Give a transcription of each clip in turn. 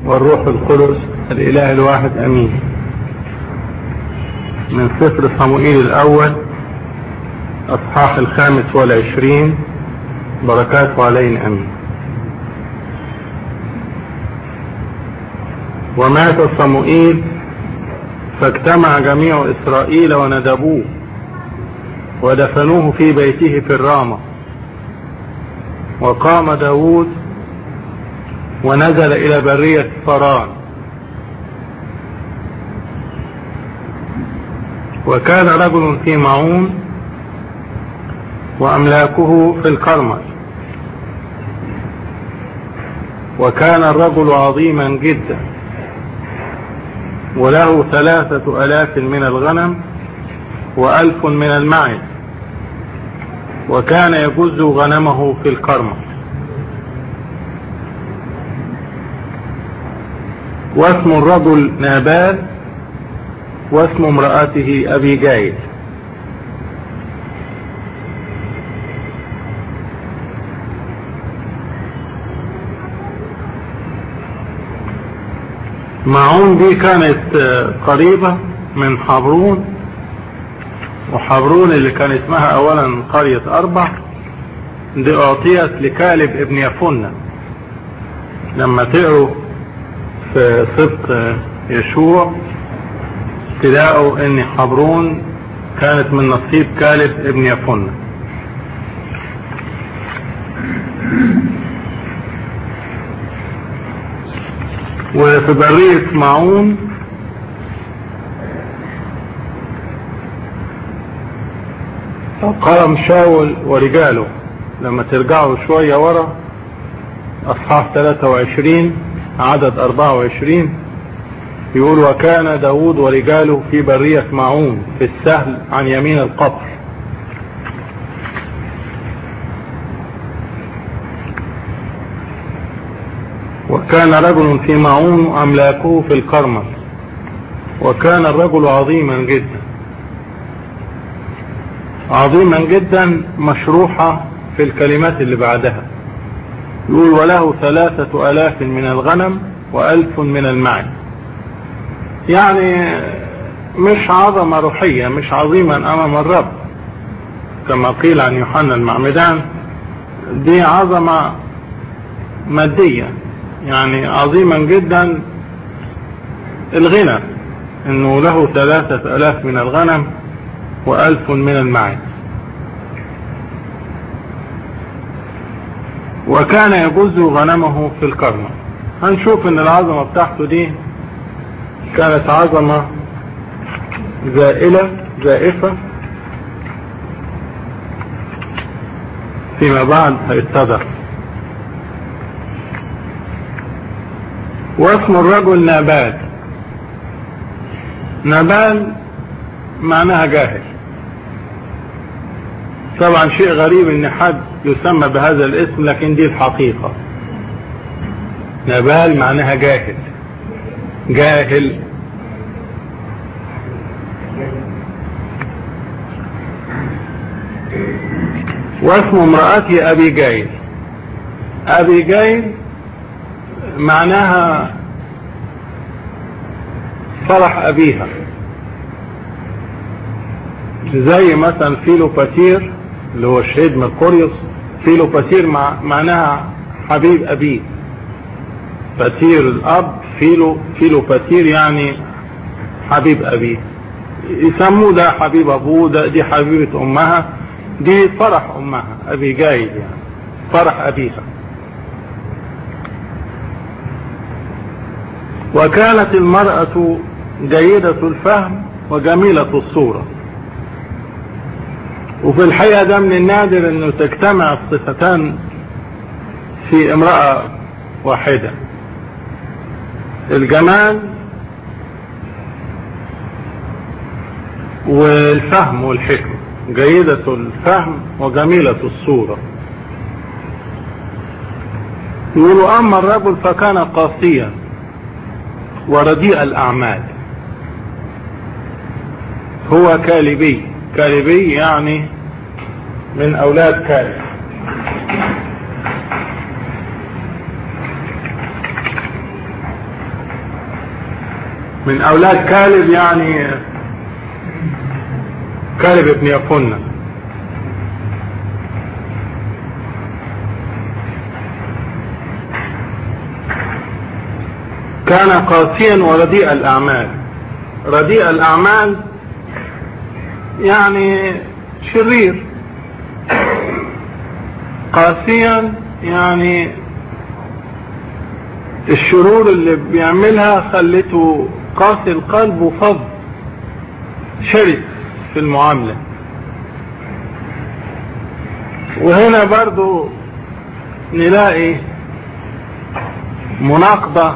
والروح القدس الإله الواحد أمين من سفر صموئيل الأول أصحاح الخامس والعشرين بركاته علينا أمين ومات صموئيل فاجتمع جميع إسرائيل وندبوه ودفنوه في بيته في الرامة وقام داود ونزل إلى برية فران وكان رجل في معون وأملاكه في الكرمل وكان الرجل عظيما جدا وله ثلاثة ألاف من الغنم وألف من المعز وكان يجز غنمه في الكرمة واسم الرجل نابال واسم امرأته أبي جايل معون دي كانت قريبة من حبرون وحبرون اللي كان اسمها اولا قرية اربع دي اعطيت لكالب ابن يفنة لما تقروا في سبط يشوع تلاقوا ان حبرون كانت من نصيب كالب ابن يفنة وفي برية معون قام شاول ورجاله لما ترجعوا شوية ورا أصحاح 23 عدد 24 يقول وكان داود ورجاله في برية معون في السهل عن يمين القبر وكان رجل في معون أملاكه في الكرمل وكان الرجل عظيما جدا عظيما جدا مشروحة في الكلمات اللي بعدها يقول وله ثلاثة ألاف من الغنم وألف من المعز يعني مش عظمة روحية مش عظيما أمام الرب كما قيل عن يوحنا المعمدان دي عظمة مادية يعني عظيما جدا الغنى انه له ثلاثة الاف من الغنم والف من المعز وكان يجز غنمه في الكرمة هنشوف ان العظمة بتاعته دي كانت عظمة زائلة زائفة فيما بعد هيتضح واسم الرجل نابال نابال معناها جاهل طبعا شيء غريب ان حد يسمى بهذا الاسم لكن دي الحقيقة نابال معناها جاهل جاهل واسم امرأتي ابي جايل ابي جايل معناها فرح أبيها زي مثلا فيلوباتير اللي هو الشهيد مرقوريوس فيلوباتير مع معناها حبيب أبيه باتير الأب فيلو فيلوباتير يعني حبيب أبيه يسموه ده حبيب أبوه ده دي حبيبة أمها دي فرح أمها أبي جايد يعني فرح أبيها وكانت المرأة جيدة الفهم وجميلة الصورة وفي الحقيقة ده من النادر انه تجتمع الصفتان في امرأة واحدة الجمال والفهم والحكمة جيدة الفهم وجميلة الصورة يقولوا اما الرجل فكان قاسيا ورديء الأعمال هو كالبي كالبي يعني من أولاد كالب من اولاد كالب يعني كالب ابن يفنة كان قاسيا ورديء الاعمال رديء الاعمال يعني شرير قاسيا يعني الشرور اللي بيعملها خلته قاسي القلب وفض شرس في المعاملة وهنا برضو نلاقي مناقضة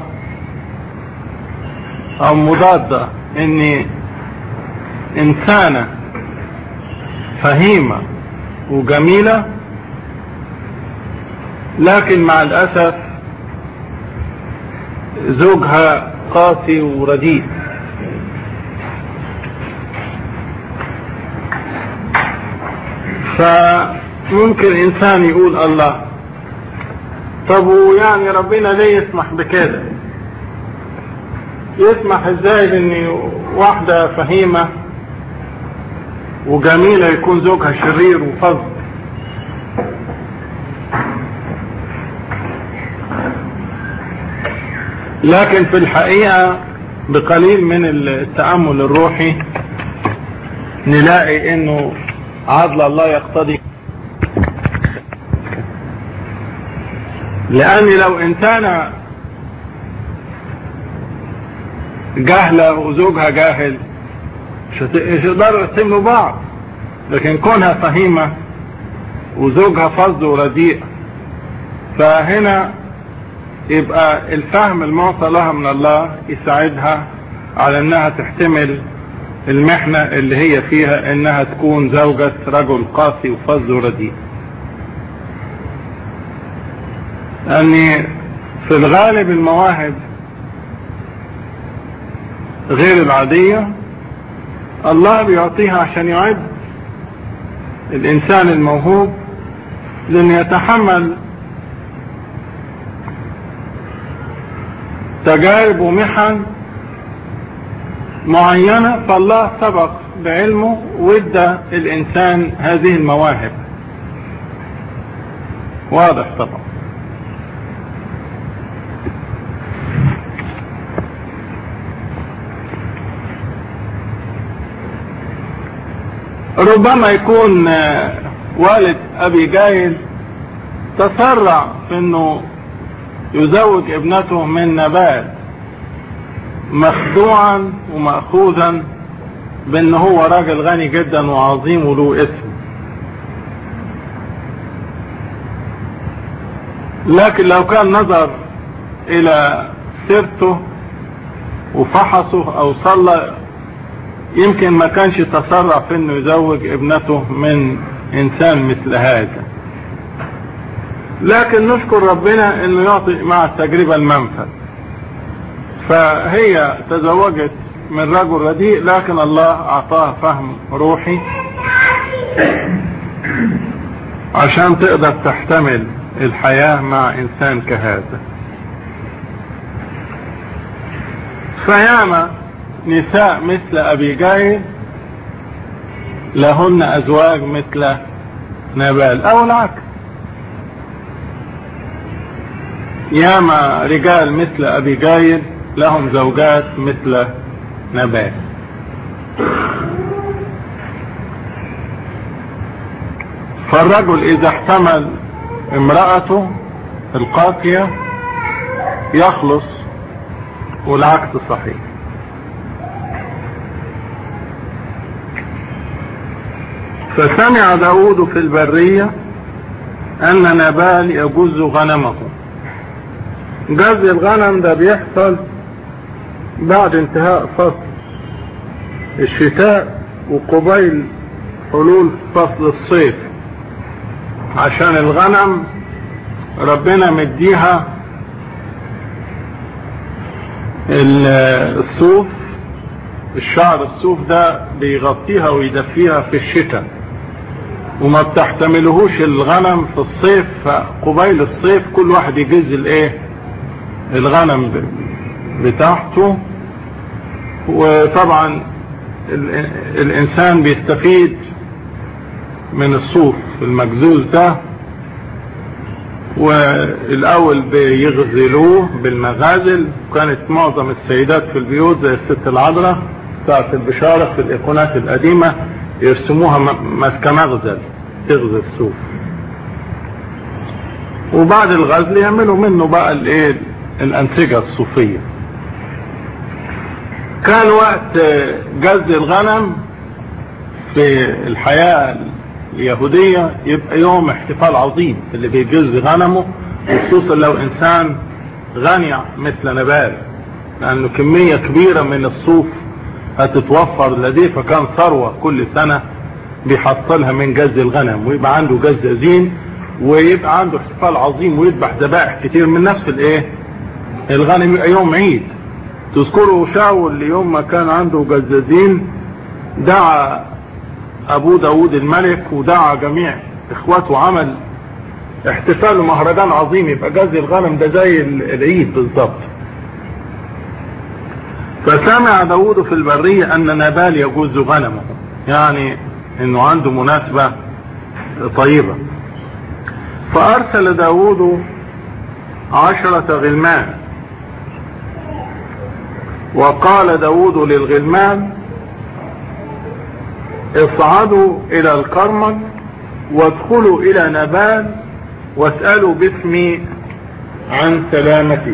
او مضادة ان انسانة فهيمة وجميلة لكن مع الاسف زوجها قاسي ورديء فممكن انسان يقول الله طب ويعني ربنا ليه يسمح بكده يسمح ازاي بان واحدة فهيمة وجميلة يكون زوجها شرير وفظ لكن في الحقيقة بقليل من التأمل الروحي نلاقي انه عدل الله يقتضي لان لو انسانة جاهلة وزوجها جاهل مش هتقدروا يتموا بعض لكن كونها فهيمة وزوجها فظ ورديء فهنا يبقى الفهم المعطى لها من الله يساعدها على انها تحتمل المحنة اللي هي فيها انها تكون زوجة رجل قاسي وفظ ورديء لان في الغالب المواهب غير العادية الله بيعطيها عشان يعد الانسان الموهوب لان يتحمل تجارب ومحن معينة فالله سبق بعلمه وادى الانسان هذه المواهب واضح طبعا ربما يكون والد ابي جايل تسرع في انه يزوج ابنته من نبات مخدوعا ومأخوذا بان هو راجل غني جدا وعظيم وله اسم لكن لو كان نظر الى سيرته وفحصه او صلى يمكن ما كانش تسرع في انه يزوج ابنته من انسان مثل هذا لكن نشكر ربنا انه يعطي مع التجربة المنفذ فهي تزوجت من رجل رديء لكن الله اعطاها فهم روحي عشان تقدر تحتمل الحياة مع انسان كهذا فياما نساء مثل ابي جاي لهن ازواج مثل نبال او العكس ياما رجال مثل ابي جايل لهم زوجات مثل نبال فالرجل اذا احتمل امرأته القاسية يخلص والعكس صحيح فسمع داود في البرية ان نبال يجوز غنمه جز الغنم ده بيحصل بعد انتهاء فصل الشتاء وقبيل حلول فصل الصيف عشان الغنم ربنا مديها الصوف الشعر الصوف ده بيغطيها ويدفيها في الشتاء وما بتحتملهوش الغنم في الصيف فقبيل الصيف كل واحد يجز الايه الغنم بتاعته وطبعا ال- الانسان بيستفيد من الصوف المجزوز ده والاول بيغزلوه بالمغازل وكانت معظم السيدات في البيوت زي الست العذراء بتاعت البشارة في الايقونات القديمة يرسموها م- ماسكة مغزل تغزل صوف وبعد الغزل يعملوا منه بقى الايه الانسجة الصوفية كان وقت جز الغنم في الحياة اليهودية يبقى يوم احتفال عظيم اللي بيجز غنمه وخصوصا لو انسان غني مثل نبال لانه كمية كبيرة من الصوف هتتوفر لديه فكان ثروة كل سنة بيحصلها من جز الغنم ويبقى عنده جزازين ويبقى عنده احتفال عظيم ويذبح ذبائح كتير من نفس الايه الغنم يبقى يوم عيد تذكروا شاول يوم ما كان عنده جزازين دعا ابو داود الملك ودعا جميع اخواته وعمل احتفال ومهرجان عظيم يبقى جزي الغنم ده زي العيد بالظبط فسمع داود في البرية ان نبال يجوز غنمه يعني انه عنده مناسبة طيبة فارسل داود عشرة غلمان وقال داود للغلمان اصعدوا الى الكرمل وادخلوا الى نبال واسألوا باسمي عن سلامته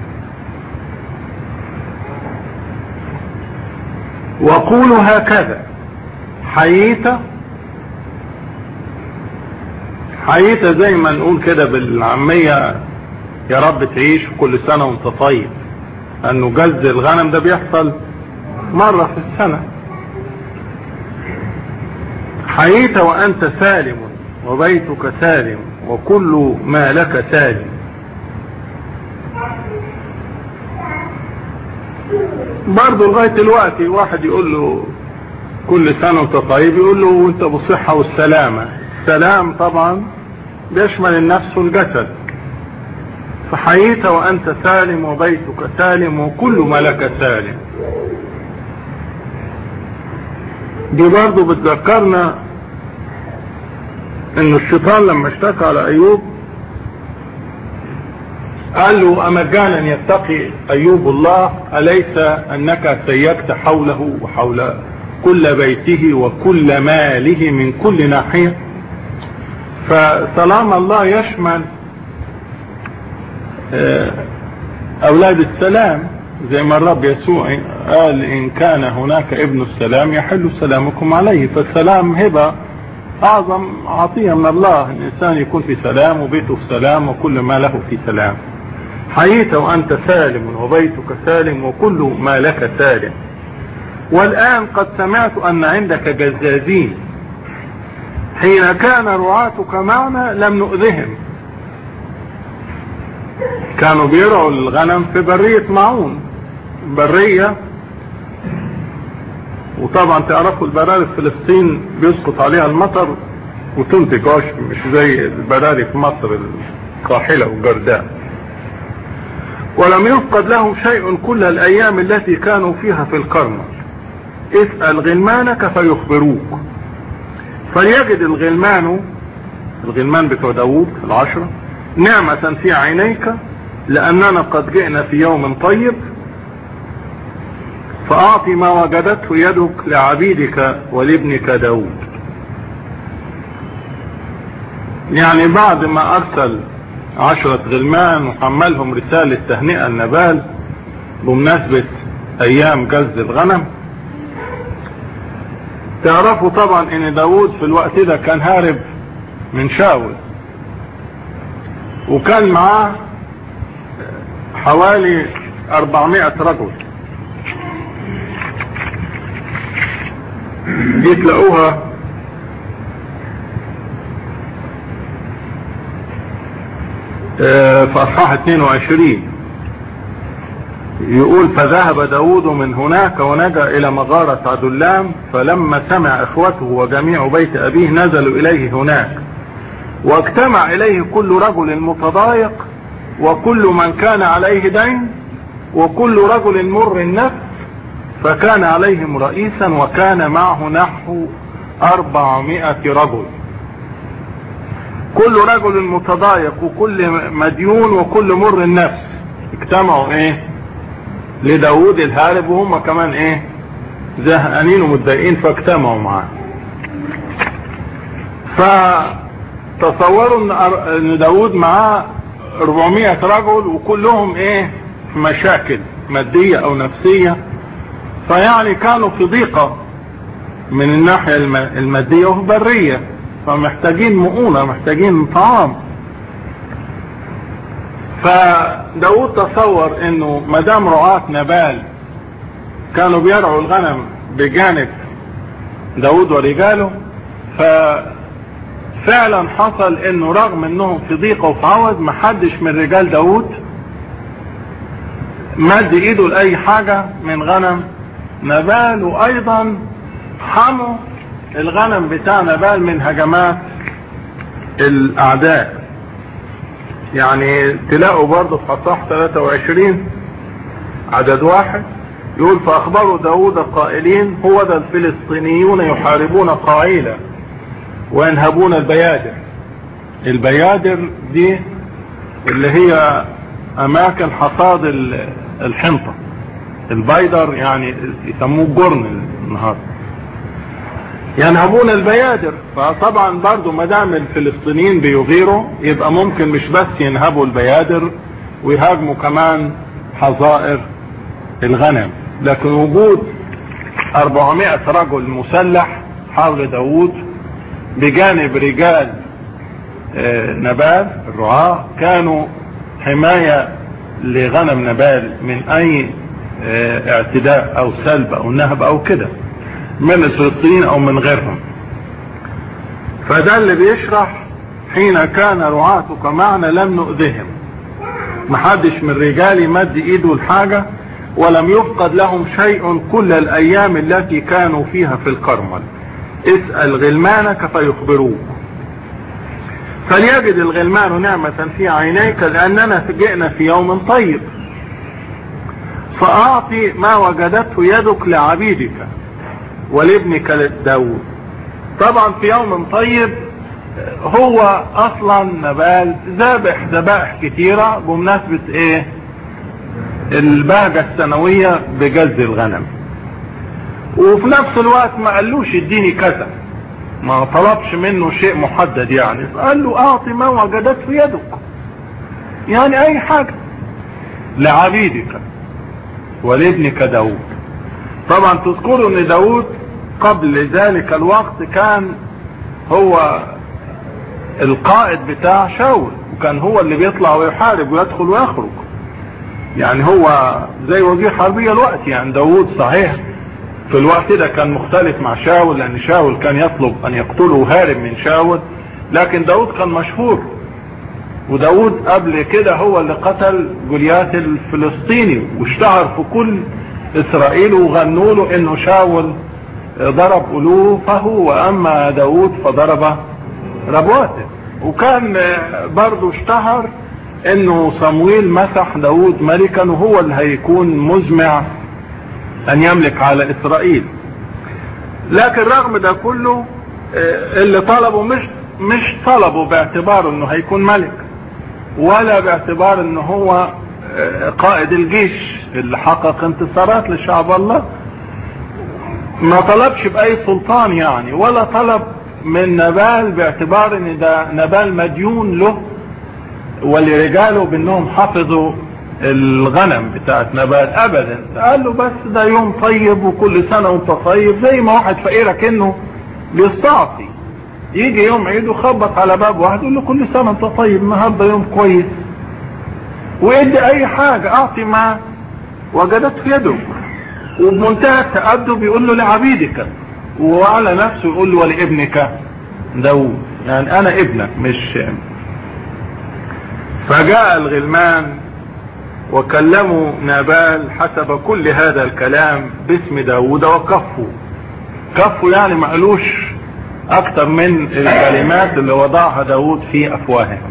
وقولوا هكذا حييت حييت زي ما نقول كده بالعامية يا رب تعيش كل سنة وانت طيب انه جز الغنم ده بيحصل مرة في السنة حييت وانت سالم وبيتك سالم وكل ما لك سالم برضه لغاية دلوقتي واحد يقول له كل سنة وانت طيب يقول له وانت بالصحة والسلامة السلام طبعا بيشمل النفس والجسد فحييت وانت سالم وبيتك سالم وكل ما لك سالم دي برضه بتذكرنا ان الشيطان لما اشتكى على ايوب قال له امجانا يتقي ايوب الله اليس انك سيكت حوله وحول كل بيته وكل ماله من كل ناحية فسلام الله يشمل اولاد السلام زي ما الرب يسوع قال ان كان هناك ابن السلام يحل سلامكم عليه فالسلام هبة اعظم عطية من الله الانسان يكون في سلام وبيته في سلام وكل ما له في سلام حييت وانت سالم وبيتك سالم وكل ما لك سالم والان قد سمعت ان عندك جزازين حين كان رعاتك معنا لم نؤذهم كانوا بيرعوا الغنم في برية معون برية وطبعا تعرفوا البراري في فلسطين بيسقط عليها المطر وتنتج عشب مش زي البراري في مصر القاحلة والجرداء ولم يفقد لهم شيء كل الايام التي كانوا فيها في الكرمل اسأل غلمانك فيخبروك فليجد الغلمان الغلمان بتوع داوود العشرة نعمة في عينيك لأننا قد جئنا في يوم طيب فأعطي ما وجدته يدك لعبيدك ولابنك داود يعني بعد ما أرسل عشرة غلمان وحملهم رسالة تهنئة النبال بمناسبة أيام جز الغنم تعرفوا طبعا ان داود في الوقت ده كان هارب من شاول وكان معاه حوالي 400 رجل دي تلاقوها في اصحاح 22 يقول فذهب داود من هناك ونجا الى مغارة عدلام فلما سمع اخوته وجميع بيت ابيه نزلوا اليه هناك واجتمع اليه كل رجل متضايق وكل من كان عليه دين وكل رجل مر النفس فكان عليهم رئيسا وكان معه نحو أربعمائة رجل كل رجل متضايق وكل مديون وكل مر النفس اجتمعوا ايه لداود الهارب وهم كمان ايه زهقانين ومتضايقين فاجتمعوا معاه فتصوروا ان داود معاه 400 رجل وكلهم ايه مشاكل مادية او نفسية فيعني كانوا في ضيقة من الناحية المادية وفي برية فمحتاجين مؤونة محتاجين طعام فداود تصور انه مدام رعاة نبال كانوا بيرعوا الغنم بجانب داود ورجاله ففعلا حصل انه رغم انهم في ضيقة وفي عوض محدش من رجال داود مد ايده لاي حاجة من غنم نبال وايضا حموا الغنم بتاع نبال من هجمات الاعداء يعني تلاقوا برضه في اصح 23 عدد واحد يقول فاخبروا داود قائلين هو ذا الفلسطينيون يحاربون قاعيلة وينهبون البيادر البيادر دي اللي هي اماكن حصاد الحنطة البيدر يعني يسموه جرن النهارده ينهبون البيادر فطبعا برضو ما دام الفلسطينيين بيغيروا يبقى ممكن مش بس ينهبوا البيادر ويهاجموا كمان حظائر الغنم لكن وجود 400 رجل مسلح حول داوود بجانب رجال نبال الرعاة كانوا حماية لغنم نبال من اي اعتداء او سلب او نهب او كده من الفلسطينيين او من غيرهم فده اللي بيشرح حين كان رعاتك معنا لم نؤذهم محدش من رجالي مد ايده الحاجة ولم يفقد لهم شيء كل الايام التي كانوا فيها في الكرمل اسأل غلمانك فيخبروك فليجد الغلمان نعمة في عينيك لاننا جئنا في يوم طيب فاعطي ما وجدته يدك لعبيدك ولابنك داود طبعا في يوم طيب هو اصلا نبال ذابح ذبائح كتيرة بمناسبة ايه البهجة السنوية بجز الغنم وفي نفس الوقت ما قالوش اديني كذا ما طلبش منه شيء محدد يعني قال له اعطي ما وجدته يدك يعني اي حاجة لعبيدك ولابنك داود طبعا تذكروا ان داود قبل ذلك الوقت كان هو القائد بتاع شاول وكان هو اللي بيطلع ويحارب ويدخل ويخرج يعني هو زي وزير حربية الوقت يعني داود صحيح في الوقت ده كان مختلف مع شاول لان شاول كان يطلب ان يقتله هارب من شاول لكن داود كان مشهور وداود قبل كده هو اللي قتل جوليات الفلسطيني واشتهر في كل اسرائيل وغنوا له انه شاول ضرب الوفه واما داود فضرب ربواته وكان برضه اشتهر انه صمويل مسح داود ملكا وهو اللي هيكون مزمع ان يملك على اسرائيل لكن رغم ده كله اللي طلبه مش مش طلبه باعتبار انه هيكون ملك ولا باعتبار انه هو قائد الجيش اللي حقق انتصارات لشعب الله ما طلبش باي سلطان يعني ولا طلب من نبال باعتبار ان ده نبال مديون له ولرجاله بانهم حفظوا الغنم بتاعت نبال ابدا قال له بس ده يوم طيب وكل سنة وانت طيب زي ما واحد فقيرة كأنه بيستعطي يجي يوم عيد وخبط على باب واحد يقول له كل سنة انت طيب النهارده يوم كويس ويدي اي حاجة اعطي ما وجدت في يده وبمنتهى التأدب يقول له لعبيدك وعلى نفسه يقول له ولابنك داود يعني انا ابنك مش فجاء الغلمان وكلموا نابال حسب كل هذا الكلام باسم داود وكفوا كفوا يعني ما قالوش اكتر من الكلمات اللي وضعها داود في افواههم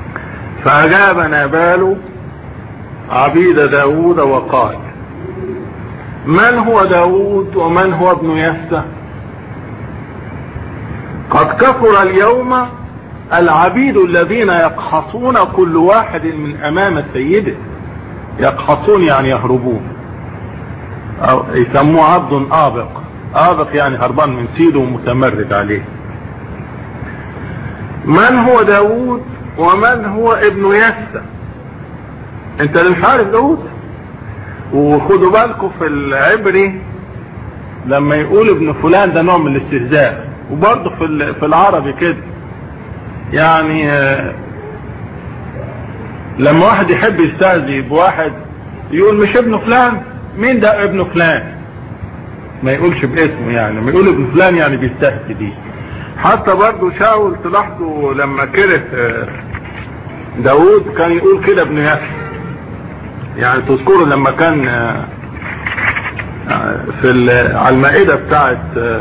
فاجاب نابال عبيد داود وقال من هو داود ومن هو ابن يسى قد كفر اليوم العبيد الذين يقحصون كل واحد من امام سيده يقحصون يعني يهربون أو يسموه عبد آبق آبق يعني هربان من سيده ومتمرد عليه من هو داود ومن هو ابن يسى انت اللي مش عارف داود وخدوا بالكم في العبري لما يقول ابن فلان ده نوع من الاستهزاء وبرضه في في العربي كده يعني لما واحد يحب يستهزئ بواحد يقول مش ابن فلان مين ده ابن فلان ما يقولش باسمه يعني لما يقول ابن فلان يعني بيستهزئ بيه حتى برضه شاول تلاحظوا لما كره داود كان يقول كده ابن ياسر يعني تذكروا لما كان في على المائدة بتاعت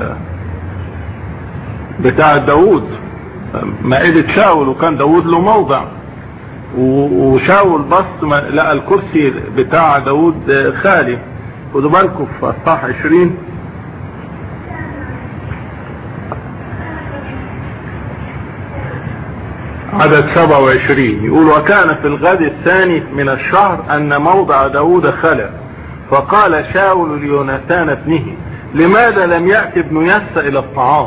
بتاعت داود مائدة شاول وكان داود له موضع وشاول بص لقى الكرسي بتاع داود خالي خدوا بالكم في اصحاح 20 عدد 27 يقول وكان في الغد الثاني من الشهر ان موضع داود خلى فقال شاول ليوناتان ابنه لماذا لم يأتي ابن يس الى الطعام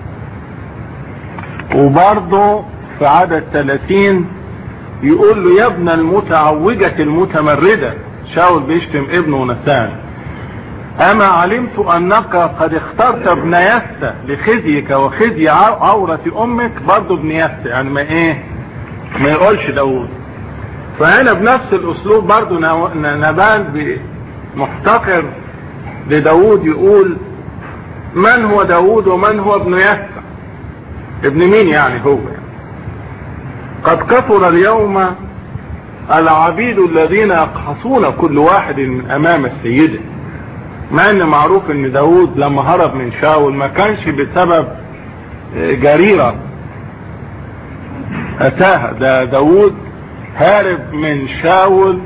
وبرضه في عدد 30 يقول له يا ابن المتعوجة المتمردة شاول بيشتم ابنه نسان اما علمت انك قد اخترت ابن يسى لخزيك وخزي عورة امك برضه ابن يسى يعني ما ايه ما يقولش داود فهنا بنفس الاسلوب برضه نبال محتقر لداود يقول من هو داود ومن هو ابن يسى ابن مين يعني هو يعني قد كثر اليوم العبيد الذين يقحصون كل واحد من امام السيده مع ان معروف ان داود لما هرب من شاول ما كانش بسبب جريرة اتاها ده داود هارب من شاول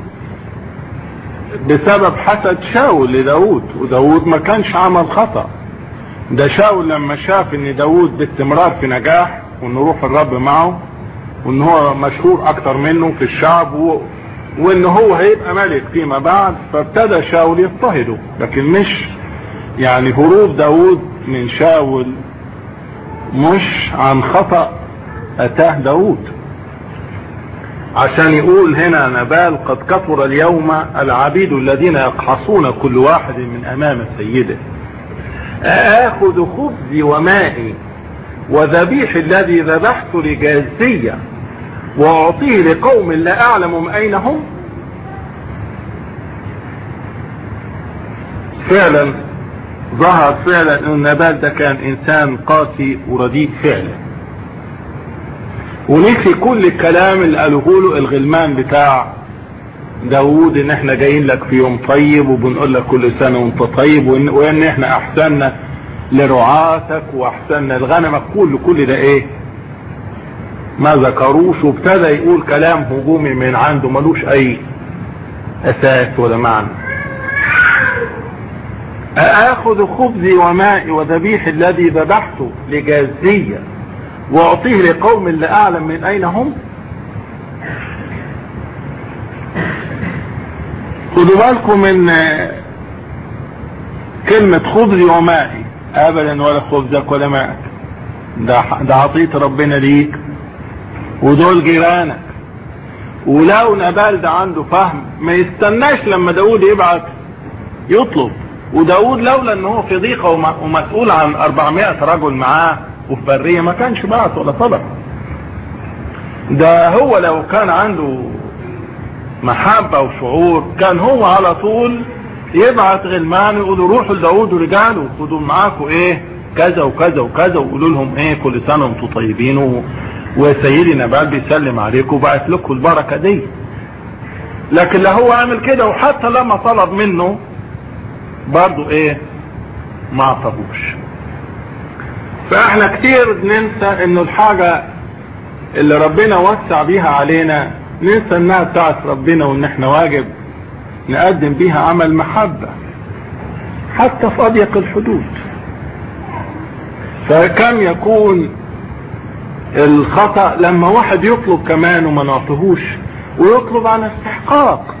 بسبب حسد شاول لداود وداود ما كانش عمل خطأ ده شاول لما شاف ان داود باستمرار في نجاح وان روح الرب معه وان هو مشهور اكتر منه في الشعب و... وان هو هيبقى ملك فيما بعد فابتدى شاول يضطهده لكن مش يعني هروب داود من شاول مش عن خطأ اتاه داود عشان يقول هنا نبال قد كثر اليوم العبيد الذين يقحصون كل واحد من امام سيده اخذ خبزي ومائي وذبيح الذي ذبحت لجازية واعطيه لقوم لا اعلم اين هم فعلا ظهر فعلا ان نبال ده كان انسان قاسي ورديء فعلا ونسي كل الكلام اللي قالوه له الغلمان بتاع داوود ان احنا جايين لك في يوم طيب وبنقول لك كل سنة وانت طيب وان, وإن احنا احسننا لرعاتك واحسننا لغنمك كل كل ده ايه ما ذكروش وابتدى يقول كلام هجومي من عنده ملوش اي اساس ولا معنى اخذ خبزي ومائي وذبيح الذي ذبحته لجازية واعطيه لقوم لا اعلم من اين هم خدوا بالكم من كلمة خبزي ومائي ابدا ولا خبزك ولا مائك ده ده عطية ربنا ليك ودول جيرانك ولو نبال ده عنده فهم ما يستناش لما داود يبعت يطلب وداود لولا ان هو في ضيقة ومسؤول عن 400 رجل معاه وفي برية ما كانش بعت ولا طلب ده هو لو كان عنده محبة وشعور كان هو على طول يبعت غلمان يقولوا روحوا لداود ورجالوا خدوا معاكم ايه كذا وكذا وكذا وقولوا لهم ايه كل سنة وانتم طيبين و... وسيدي نبال بيسلم عليكم وبعت لكم البركة دي لكن لا هو عامل كده وحتى لما طلب منه برضو ايه ما عطبوش فاحنا كتير ننسى انه الحاجة اللي ربنا وسع بيها علينا ننسى انها بتاعت ربنا وان احنا واجب نقدم بيها عمل محبة حتى في اضيق الحدود فكم يكون الخطأ لما واحد يطلب كمان وما نعطيهوش ويطلب عن استحقاق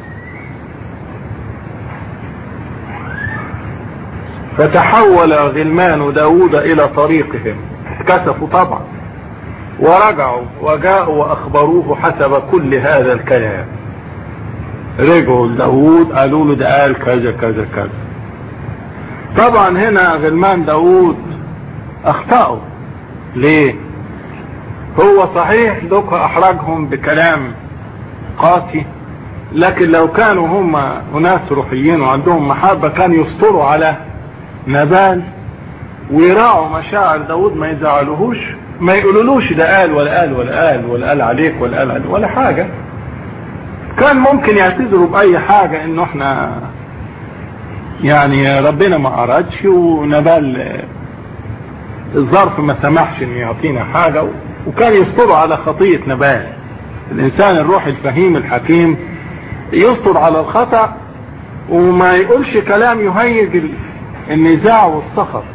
فتحول غلمان داود الى طريقهم اتكسفوا طبعا ورجعوا وجاءوا واخبروه حسب كل هذا الكلام رجعوا لداود قالوا له ده قال كذا كذا كذا طبعا هنا غلمان داود اخطأوا ليه هو صحيح دوك احرجهم بكلام قاسي لكن لو كانوا هم اناس روحيين وعندهم محبة كانوا يسطروا على نبال ويراعوا مشاعر داود ما يزعلوهوش ما يقولولوش ده قال ولا قال ولا قال ولا قال عليك ولا قال عليك ولا حاجة كان ممكن يعتذروا بأي حاجة انه احنا يعني ربنا ما أرادش ونبال الظرف ما سمحش ان يعطينا حاجة وكان يسطروا على خطية نبال الانسان الروح الفهيم الحكيم يسطر على الخطأ وما يقولش كلام يهيج النزاع والسخط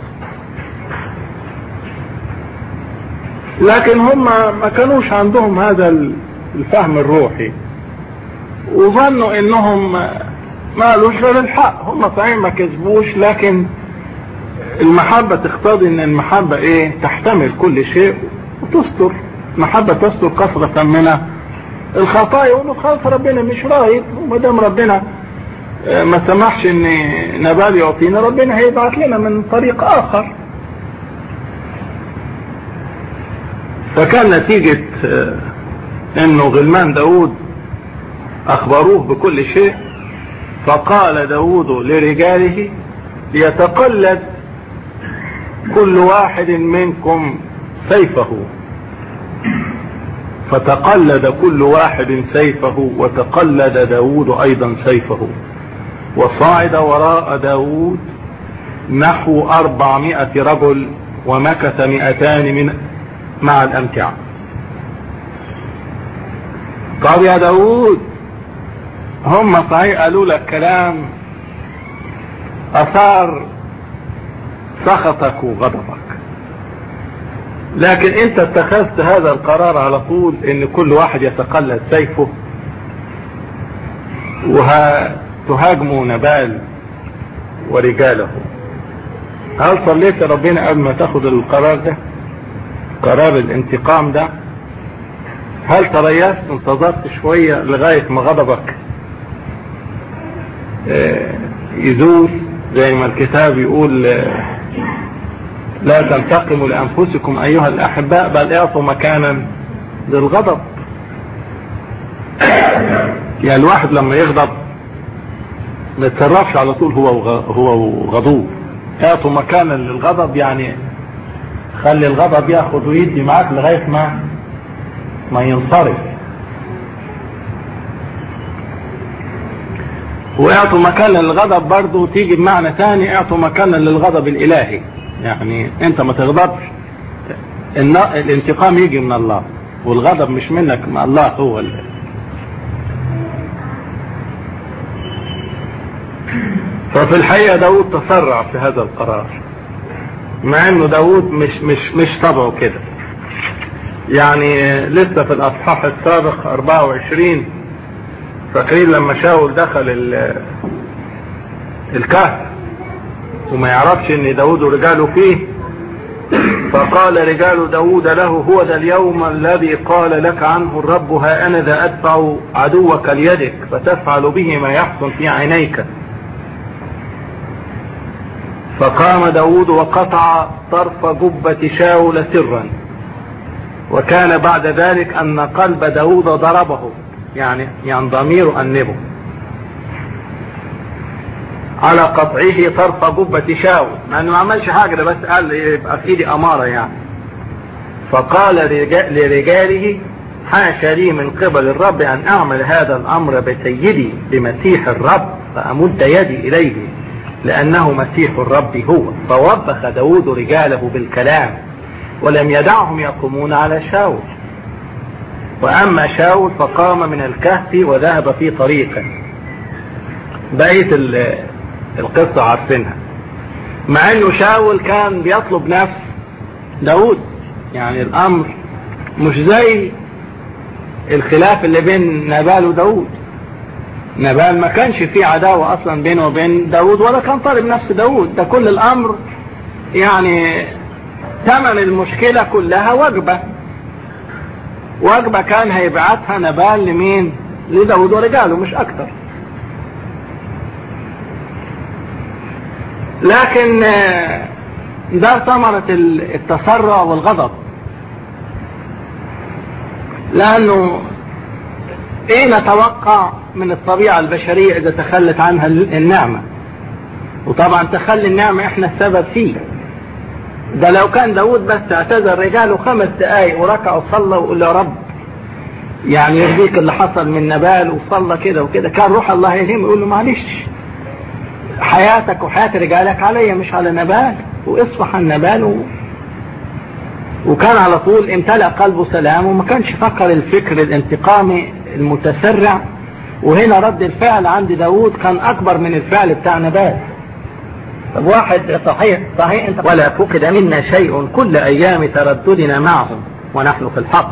لكن هم ما كانوش عندهم هذا الفهم الروحي وظنوا انهم ما قالوش غير الحق هم صحيح ما كذبوش لكن المحبة تقتضي ان المحبة ايه تحتمل كل شيء وتستر محبة تستر كثرة من الخطايا يقولوا خلاص ربنا مش رايد وما دام ربنا ما سمحش ان نبال يعطينا ربنا هيبعت لنا من طريق اخر فكان نتيجة انه غلمان داود اخبروه بكل شيء فقال داود لرجاله ليتقلد كل واحد منكم سيفه فتقلد كل واحد سيفه وتقلد داود ايضا سيفه وصعد وراء داود نحو اربعمائة رجل ومكث مئتان من مع الامتعة طب يا داود هم صحيح قالوا لك كلام اثار سخطك وغضبك لكن انت اتخذت هذا القرار على طول ان كل واحد يتقلد سيفه وتهاجموا نبال ورجاله هل صليت ربنا قبل ما تاخد القرار ده قرار الانتقام ده هل تريثت انتظرت شوية لغاية ما غضبك يزول زي ما الكتاب يقول لا تنتقموا لأنفسكم أيها الأحباء بل اعطوا مكانا للغضب يعني الواحد لما يغضب ما يتصرفش على طول هو هو غضوب اعطوا مكانا للغضب يعني خلي الغضب ياخد ويدي معاك لغاية ما ما ينصرف واعطوا مكانا للغضب برضو تيجي بمعنى تاني اعطوا مكانا للغضب الالهي يعني انت ما تغضبش الانتقام يجي من الله والغضب مش منك من الله هو اللي ففي الحقيقة داود تسرع في هذا القرار مع انه داود مش مش مش طبعه كده يعني لسه في الاصحاح السابق 24 فاكرين لما شاول دخل الكهف وما يعرفش ان داود ورجاله فيه فقال رجال داود له هو ذا اليوم الذي قال لك عنه الرب ها انا ذا ادفع عدوك ليدك فتفعل به ما يحسن في عينيك فقام داود وقطع طرف جبة شاول سرا وكان بعد ذلك ان قلب داود ضربه يعني يعني ضميره انبه على قطعه طرف جبة شاول مع انه ما عملش حاجة ده بس قال يبقى في ايدي امارة يعني فقال لرجاله حاشا لي من قبل الرب ان اعمل هذا الامر بسيدي بمسيح الرب فامد يدي اليه لانه مسيح الرب هو فوبخ داود رجاله بالكلام ولم يدعهم يقومون على شاول واما شاول فقام من الكهف وذهب في طريقه بقية القصة عارفينها مع انه شاول كان بيطلب نفس داود يعني الامر مش زي الخلاف اللي بين نبال وداود نبال ما كانش فيه عداوة اصلا بينه وبين داود ولا كان طالب نفس داود ده كل الامر يعني ثمن المشكلة كلها وجبة وجبة كان هيبعتها نبال لمين لداود ورجاله مش اكتر لكن ده ثمرة التسرع والغضب لانه ايه نتوقع من الطبيعة البشرية اذا تخلت عنها النعمة وطبعا تخلي النعمة احنا السبب فيه ده لو كان داود بس اعتذر رجاله خمس دقايق وركع وصلى وقال يا رب يعني يرضيك اللي حصل من نبال وصلى كده وكده كان روح الله يلهم يقول له معلش حياتك وحياة رجالك عليا مش على نبال واصفح عن نبال و... وكان على طول امتلأ قلبه سلام وما كانش فكر الفكر الانتقامي المتسرع وهنا رد الفعل عند داود كان اكبر من الفعل بتاع نبال طب واحد صحيح صحيح انت ولا فقد منا شيء كل ايام ترددنا معهم ونحن في الحق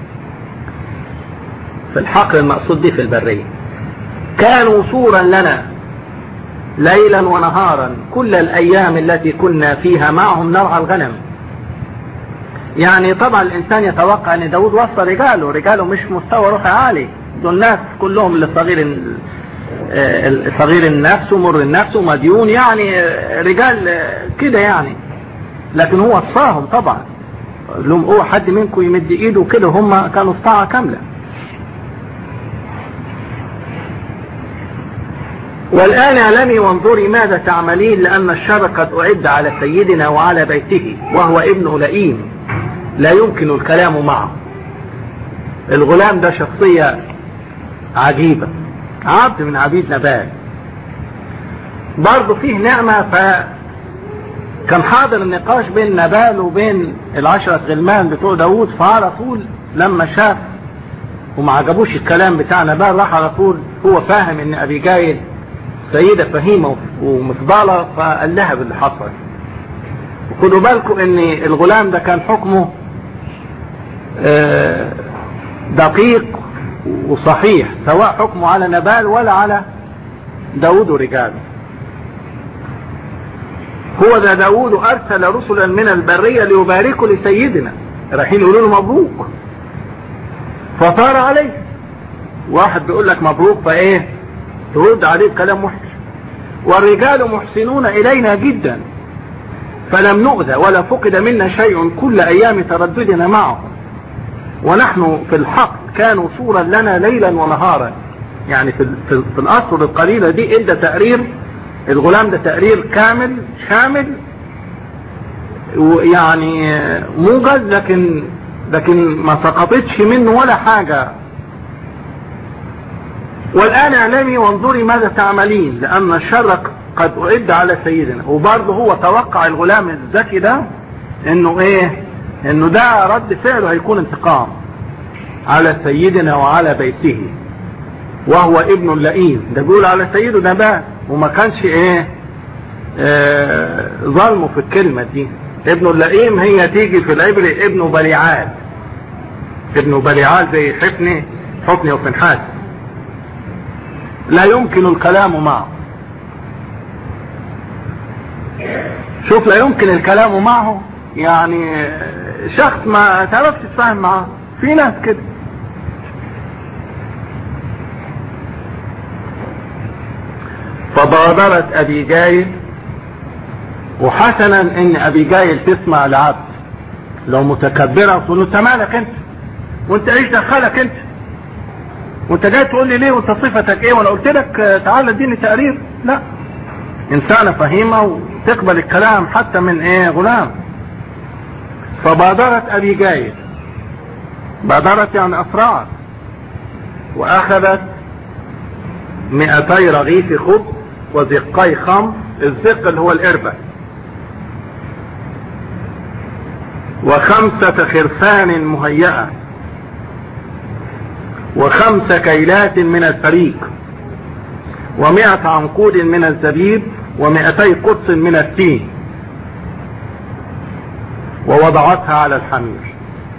في الحق المقصود به في البرية كانوا صورا لنا ليلا ونهارا كل الايام التي كنا فيها معهم نرعى الغنم يعني طبعا الانسان يتوقع ان داود وصل رجاله رجاله مش مستوى روحي عالي دول ناس كلهم لصغير صغير النفس ومر النفس ومديون يعني رجال كده يعني لكن هو وصاهم طبعا لهم اوعى حد منكم يمد ايده كده هم كانوا في طاعه كامله والآن اعلمي وانظري ماذا تعملين لأن الشر قد أعد على سيدنا وعلى بيته وهو ابن لئيم لا يمكن الكلام معه الغلام ده شخصية عجيبة عبد من عبيد نبال برضه فيه نعمة فكان حاضر النقاش بين نبال وبين العشرة غلمان بتوع داود فعلى طول لما شاف وما عجبوش الكلام بتاع نبال راح على طول هو فاهم ان ابي جايل سيدة فهيمة ومفضلة فقال لها باللي حصل وخدوا بالكم ان الغلام ده كان حكمه دقيق وصحيح سواء حكمه على نبال ولا على داود ورجاله هو ده داود ارسل رسلا من البرية ليباركوا لسيدنا رايحين يقولوا له مبروك فطار عليه واحد بيقول لك مبروك فايه ترد عليه كلام وحش والرجال محسنون الينا جدا فلم نؤذى ولا فقد منا شيء كل ايام ترددنا معهم ونحن في الحق كانوا صورا لنا ليلا ونهارا يعني في, في, في الاشهر القليله دي ادى تقرير الغلام ده تقرير كامل شامل ويعني موجز لكن لكن ما سقطتش منه ولا حاجه والآن اعلمي وانظري ماذا تعملين لأن الشر قد أعد على سيدنا وبرضه هو توقع الغلام الذكي ده انه ايه انه ده رد فعله هيكون انتقام على سيدنا وعلى بيته وهو ابن اللئيم ده بيقول على سيده نبات وما كانش ايه آه ظلمه في الكلمة دي ابن اللئيم هي تيجي في العبر ابن بليعال ابن بليعال زي حفني حفني وفنحاس لا يمكن الكلام معه شوف لا يمكن الكلام معه يعني شخص ما تعرفش تتفاهم معاه في ناس كده فبادرت ابي جايل وحسنا ان ابي جايل تسمع العبد لو متكبرة تقول له انت مالك انت وانت ايش دخلك انت وانت جاي تقول لي ليه وانت صفتك ايه وانا قلت لك تعالى اديني تقرير لا انسانة فهيمة وتقبل الكلام حتى من ايه غلام فبادرت ابي جايل بادرت يعني اسرعت واخذت مئتي رغيف خبز وزقي خمر الزق اللي هو القربة وخمسة خرفان مهيئة وخمس كيلات من الفريق ومئة عنقود من الزبيب ومئتي قدس من التين ووضعتها على الحمير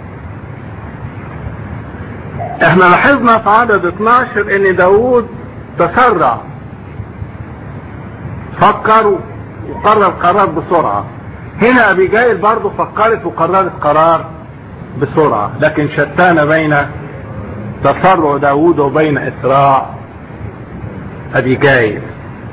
احنا لاحظنا في عدد 12 ان داود تسرع فكر وقرر قرار بسرعة هنا ابيجايل برضه فكرت وقررت قرار بسرعة لكن شتان بين تسرع داود وبين اسراع ابيجايل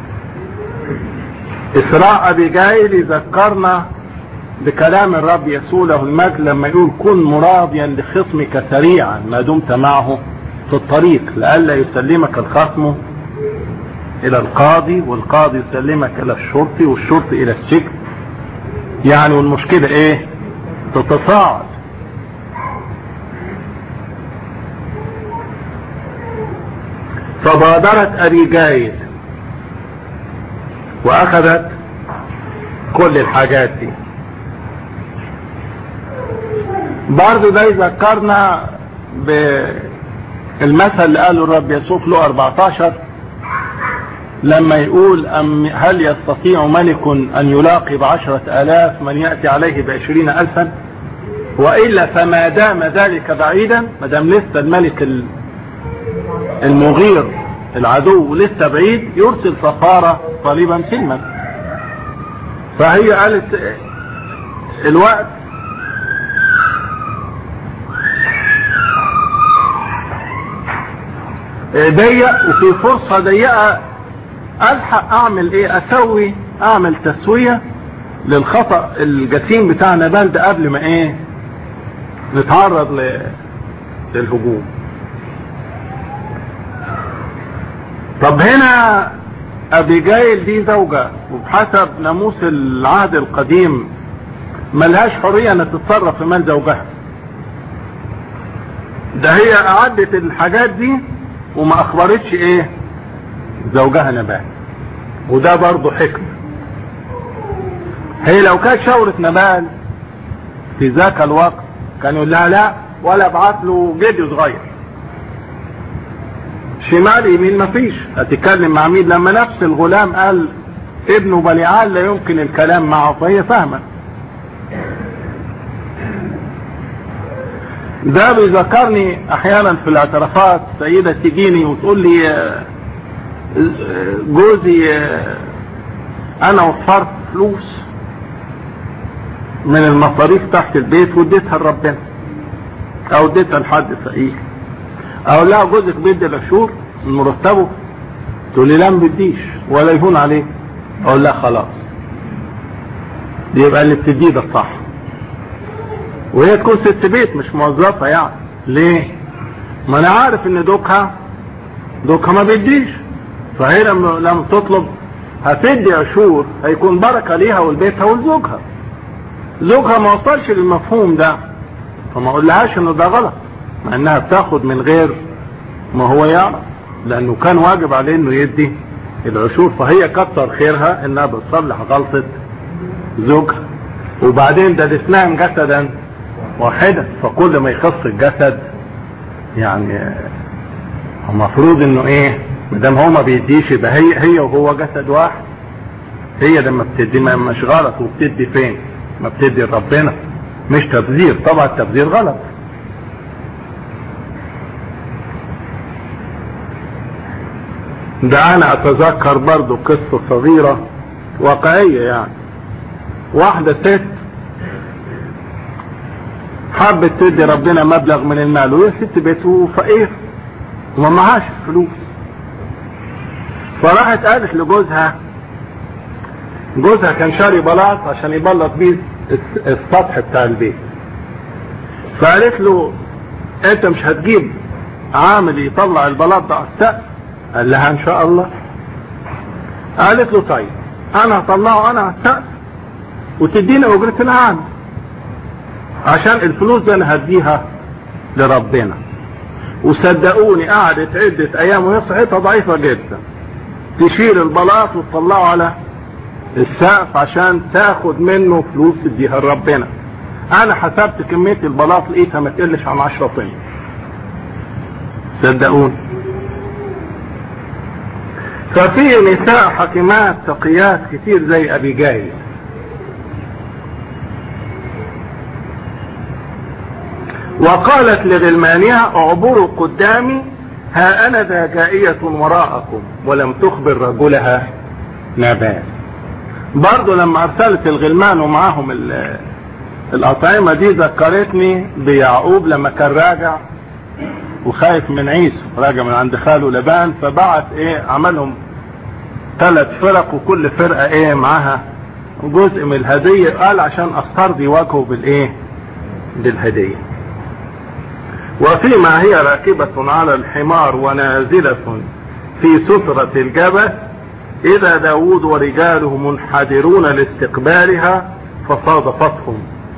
اسراع ابيجايل يذكرنا بكلام الرب يسوع له المجد لما يقول كن مراضيا لخصمك سريعا ما دمت معه في الطريق لئلا يسلمك الخصم الى القاضي والقاضي يسلمك الى الشرطي والشرطي الى السجن يعني والمشكلة ايه تتصاعد فبادرت ابيجايل واخذت كل الحاجات دي برضه ده يذكرنا بالمثل اللي قاله الرب يسوع في له 14 لما يقول أم هل يستطيع ملك أن يلاقي بعشرة آلاف من يأتي عليه بعشرين ألفا وإلا فما دام ذلك بعيدا ما دام لسه الملك المغير العدو لسه بعيد يرسل سفارة طالبا سلما فهي قالت الوقت ضيق وفي فرصة ضيقة الحق اعمل ايه اسوي اعمل تسوية للخطأ الجسيم بتاع نبال ده قبل ما ايه نتعرض ل... للهجوم طب هنا ابيجايل دي زوجة وبحسب ناموس العهد القديم ملهاش حرية انها تتصرف في مال زوجها ده هي اعدت الحاجات دي وما اخبرتش ايه زوجها نبال وده برضه حكمة هي لو كانت شاورة نبال في ذاك الوقت كان يقول لها لا ولا ابعت له جدي صغير شمال يمين مفيش هتتكلم مع مين لما نفس الغلام قال ابنه بليعال لا يمكن الكلام معه فهي فاهمه ده بيذكرني احيانا في الاعترافات سيدة تجيني وتقول لي جوزي انا وفرت فلوس من المصاريف تحت البيت واديتها لربنا او اديتها لحد فقير او لا جوزك بيدي العشور من مرتبه تقول لي لا ما بديش ولا يهون عليه اقول لا خلاص يبقى اللي بتديه ده الصح وهي تكون ست بيت مش موظفه يعني ليه ما انا عارف ان دوكها دوكها ما بيديش فهي لما لما تطلب هتدي عشور هيكون بركه ليها ولبيتها ولزوجها زوجها ما وصلش للمفهوم ده فما اقولهاش انه ده غلط مع انها بتاخد من غير ما هو يعرف لانه كان واجب عليه انه يدي العشور فهي كتر خيرها انها بتصلح غلطة زوجها وبعدين ده الاثنان جسدا واحدا فكل ما يخص الجسد يعني المفروض انه ايه مادام هو ما بيديش يبقى هي هي وهو جسد واحد هي لما بتدي ما مش غلط وبتدي فين ما بتدي لربنا مش تبذير طبعا التبذير غلط ده انا اتذكر برضو قصة صغيرة واقعية يعني واحدة ست حبت تدي ربنا مبلغ من المال وهي ست بيت وفقير وما معهاش فلوس فراحت قالت لجوزها جوزها كان شاري بلاط عشان يبلط بيه السطح بتاع البيت فقالت له انت مش هتجيب عامل يطلع البلاط ده على السقف قال لها ان شاء الله قالت له طيب انا هطلعه انا على السقف وتديني اجرة العامل عشان الفلوس دي انا هديها لربنا وصدقوني قعدت عدة ايام وهي صحتها ضعيفة جدا تشيل البلاط وتطلعه على السقف عشان تاخد منه فلوس تديها لربنا انا حسبت كمية البلاط لقيتها ما تقلش عن 10 طن صدقوني ففي نساء حكيمات تقيات كتير زي ابي جاهل وقالت لغلمانها اعبروا قدامي ها انا ذا جائية وراءكم ولم تخبر رجلها نبال برضو لما ارسلت الغلمان ومعاهم ال- الاطعمة دي ذكرتني بيعقوب لما كان راجع وخايف من عيسو راجع من عند خاله لبان فبعت ايه عملهم ثلاث فرق وكل فرقة ايه معاها جزء من الهدية قال عشان استرضي وجهه بالايه بالهدية وفيما هي راكبة على الحمار ونازلة في سترة الجبل إذا داود ورجاله منحدرون لاستقبالها فصادفتهم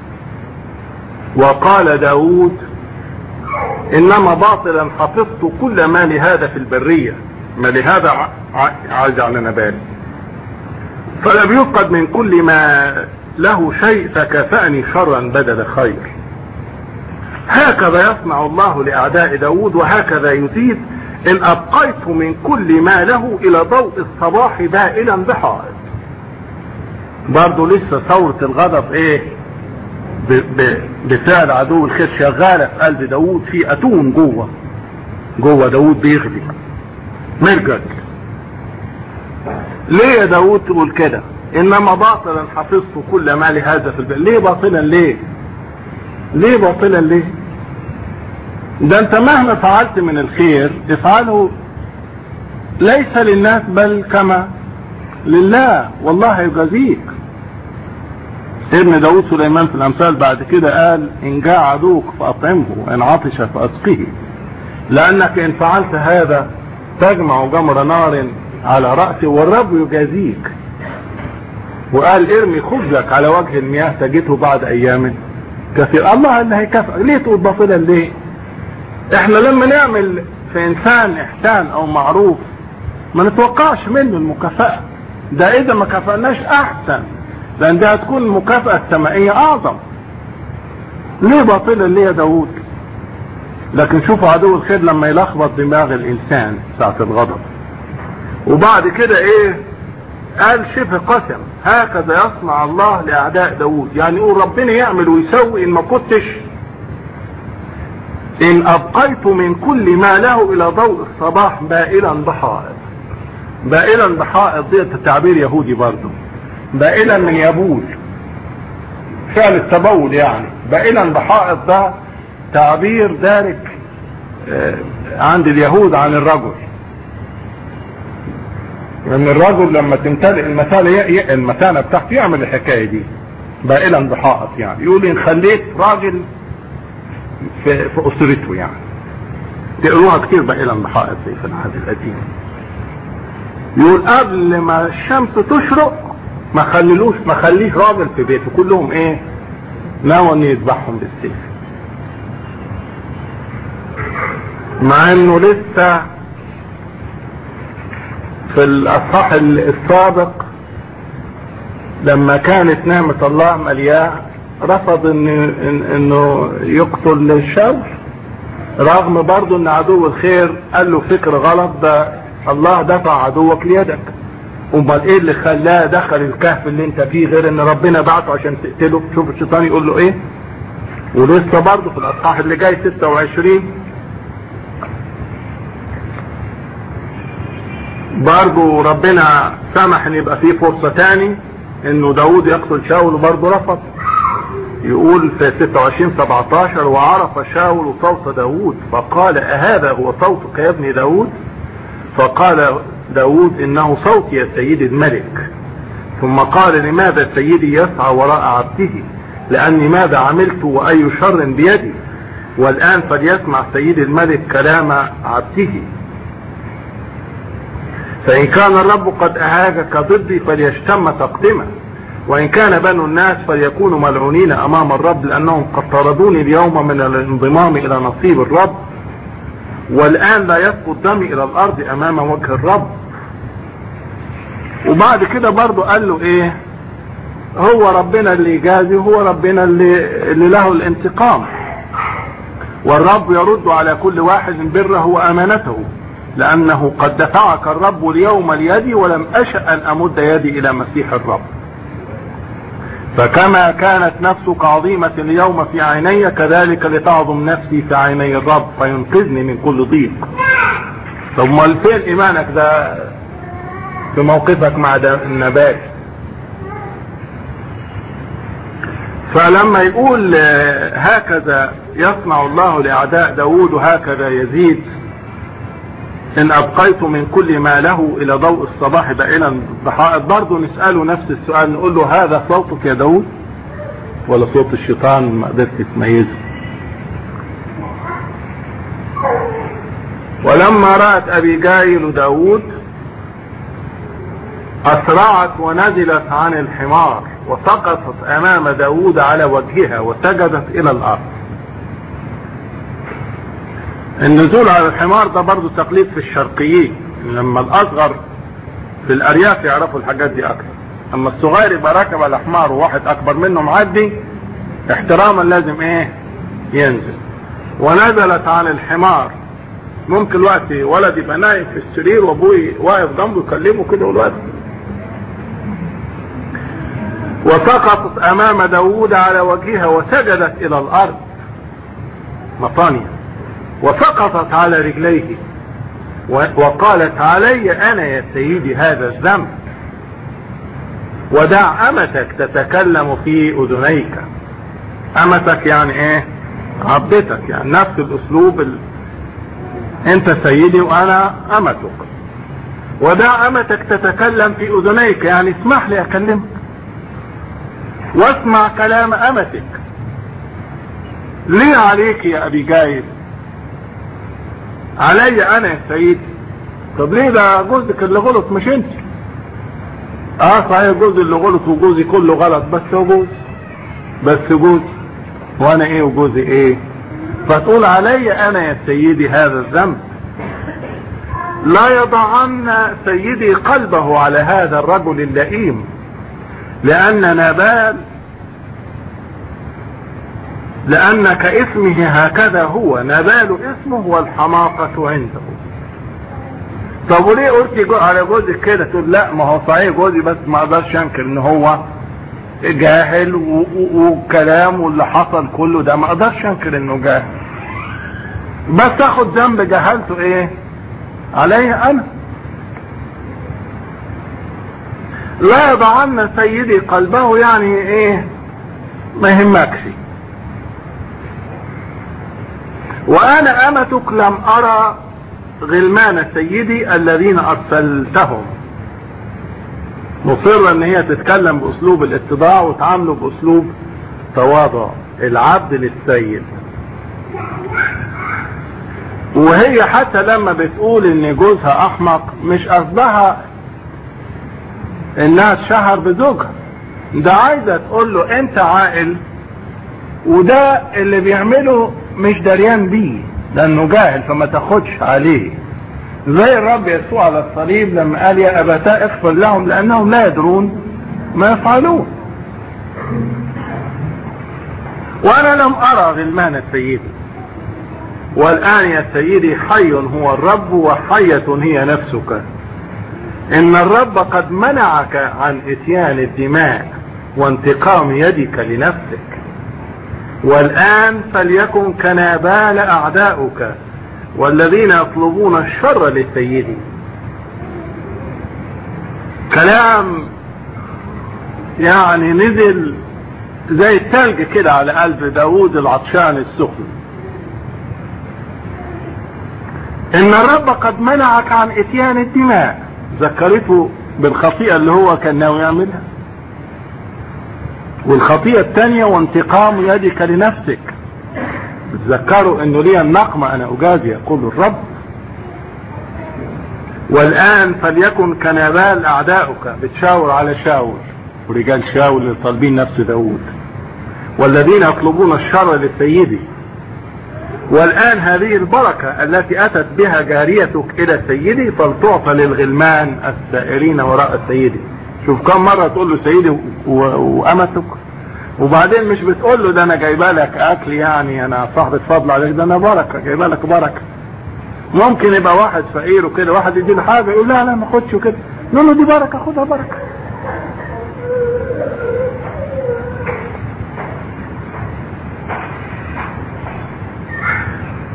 وقال داود إنما باطلا حفظت كل ما لهذا في البرية ما لهذا ع- ع- عايز على نبال فلم يفقد من كل ما له شيء فكافأني شرا بدل خير هكذا يصنع الله لأعداء داود وهكذا يزيد إن أبقيت من كل ما له إلى ضوء الصباح بائلا بحائط برضه لسه ثورة الغضب إيه ب- ب- بفعل عدو الخير شغالة في قلب داود في أتون جوه جوه داود بيغلي مرجل ليه يا داود تقول كده انما باطلا حفظت كل ما لهذا في البيت ليه باطلا ليه ليه باطلا ليه ده انت مهما فعلت من الخير افعله ليس للناس بل كما لله والله يجازيك ابن داود سليمان في الامثال بعد كده قال ان جاء عدوك فاطعمه وان عطش فاسقه لانك ان فعلت هذا تجمع جمر نار على رأسه والرب يجازيك وقال ارمي خبزك على وجه المياه تجده بعد ايام كثير الله اللي هيكافئك ليه تقول باطلا ليه احنا لما نعمل في انسان احسان او معروف ما نتوقعش منه المكافأة ده اذا ما كافأناش احسن لان ده هتكون المكافأة السمائية اعظم ليه باطلا ليه يا داود لكن شوفوا عدو الخير لما يلخبط دماغ الانسان ساعة الغضب وبعد كده ايه قال شبه قسم هكذا يصنع الله لاعداء داود يعني يقول ربنا يعمل ويسوي ان ما كنتش ان ابقيت من كل ما له الى ضوء الصباح بائلا بحائط بائلا بحائط دي تعبير يهودي برضه بائلا من يبول فعل التبول يعني بائلا بحائط ده تعبير دارك آه، عند اليهود عن الرجل لان الرجل لما تمتلئ المثانه ي- ي- المثانه بتاعته يعمل الحكايه دي بائلا بحائط يعني يقول ان خليت راجل في, في اسرته يعني تقروها كتير بائلا بحائط زي في العهد القديم يقول قبل ما الشمس تشرق ما خللوش ما خليش راجل في بيته كلهم ايه ناوى ان يذبحهم بالسيف مع انه لسه في الاصحاح السابق لما كانت نعمة الله ملياه رفض إن إن انه يقتل الشر رغم برضه ان عدو الخير قال له فكر غلط ده الله دفع عدوك ليدك امال ايه اللي خلاه دخل الكهف اللي انت فيه غير ان ربنا بعته عشان تقتله شوف الشيطان يقول له ايه ولسه برضه في الاصحاح اللي جاي 26 برضه ربنا سمح ان يبقى فيه فرصة تاني انه داود يقتل شاول وبرضه رفض يقول في 26 17 وعرف شاول صوت داود فقال أهذا هو صوتك يا ابن داود فقال داود إنه صوتي يا سيدي الملك ثم قال لماذا سيدي يسعى وراء عبده لأني ماذا عملت وأي شر بيدي والآن فليسمع سيدي الملك كلام عبده فإن كان الرب قد أهاجك ضدي فليشتم تقدمه وإن كان بنو الناس فليكونوا ملعونين أمام الرب لأنهم قد طردوني اليوم من الانضمام إلى نصيب الرب والآن لا يسقط دمي إلى الأرض أمام وجه الرب وبعد كده برضو قال له إيه هو ربنا اللي يجازي هو ربنا اللي, اللي له الانتقام والرب يرد على كل واحد بره وأمانته لأنه قد دفعك الرب اليوم ليدي ولم أشأ أن أمد يدي إلى مسيح الرب فكما كانت نفسك عظيمة اليوم في عيني كذلك لتعظم نفسي في عيني الرب فينقذني من كل ضيق طب ما فين ايمانك ده في موقفك مع النبات فلما يقول هكذا يصنع الله لأعداء داود هكذا يزيد إن أبقيت من كل ما له إلى ضوء الصباح بائلا بحائط برضه نسأله نفس السؤال نقول له هذا صوتك يا داود ولا صوت الشيطان ما قدرت تميزه ولما رأت أبي جايل داود أسرعت ونزلت عن الحمار وسقطت أمام داود على وجهها وسجدت إلى الأرض النزول على الحمار ده برضو تقليد في الشرقيين لما الأصغر في الأرياف يعرفوا الحاجات دي أكتر أما الصغير يبقى راكب على الحمار وواحد أكبر منه معدي احتراما لازم إيه ينزل ونزلت عن الحمار ممكن وقت ولد يبقى نايم في السرير وابوي واقف جنبه يكلمه كده والوقت وسقطت امام داود على وجهها وسجدت الى الارض مطانية وسقطت على رجليه وقالت علي انا يا سيدي هذا الذنب ودع امتك تتكلم في اذنيك امتك يعني ايه عبدتك يعني نفس الاسلوب ال... انت سيدي وانا امتك ودع امتك تتكلم في اذنيك يعني اسمح لي اكلمك واسمع كلام امتك ليه عليك يا ابي جايز علي انا يا سيدي طب ليه ده جوزك اللي غلط مش انت اه صحيح جوزي اللي غلط وجوزي كله غلط بس هو جوزي بس جوزي وانا ايه وجوزي ايه فتقول علي انا يا سيدي هذا الذنب لا يضعن سيدي قلبه على هذا الرجل اللئيم لأن نبال لأن كاسمه هكذا هو نبال اسمه والحماقة عنده طب وليه قلت جو على جوزك كده تقول لا ما هو صحيح جوزي بس ما اقدرش انكر ان هو جاهل وكلام واللي حصل كله ده ما اقدرش انكر انه جاهل بس اخد ذنب جهلته ايه علي انا لا يضعن سيدي قلبه يعني ايه ما يهمكش وانا امتك لم ارى غلمان سيدي الذين ارسلتهم مصرة ان هي تتكلم باسلوب الاتضاع وتعامله باسلوب تواضع العبد للسيد وهي حتى لما بتقول ان جوزها احمق مش قصدها انها تشهر بزوجها ده عايزة تقول له انت عاقل وده اللي بيعمله مش دريان بيه لانه جاهل فما تاخدش عليه زي الرب يسوع على الصليب لما قال يا ابتاء اغفر لهم لانهم لا يدرون ما يفعلون وانا لم ارى غلمان سيدي والان يا سيدي حي هو الرب وحية هي نفسك ان الرب قد منعك عن اتيان الدماء وانتقام يدك لنفسك والان فليكن كنابال اعداؤك والذين يطلبون الشر لسيدي كلام يعني نزل زي التلج كده على قلب داود العطشان السخن ان الرب قد منعك عن اتيان الدماء ذكرته بالخطيئة اللي هو كان ناوي يعملها والخطيئة الثانية وانتقام يدك لنفسك تذكروا انه لي النقمة انا اجازي يقول الرب والان فليكن كنبال اعداؤك بتشاور على شاور ورجال شاور اللي طالبين نفس داود والذين يطلبون الشر لسيدي والآن هذه البركة التي أتت بها جاريتك إلى سيدي فلتعطى للغلمان السائرين وراء سيدي شوف كم مرة تقول له سيدي وأمتك وبعدين مش بتقول له ده أنا جايبه لك أكل يعني أنا صاحبة فضل عليك ده أنا بركة جايبه لك بركة ممكن يبقى واحد فقير وكده واحد يدي له حاجة يقول لا لا ما خدش وكده نقول له دي بركة خدها بركة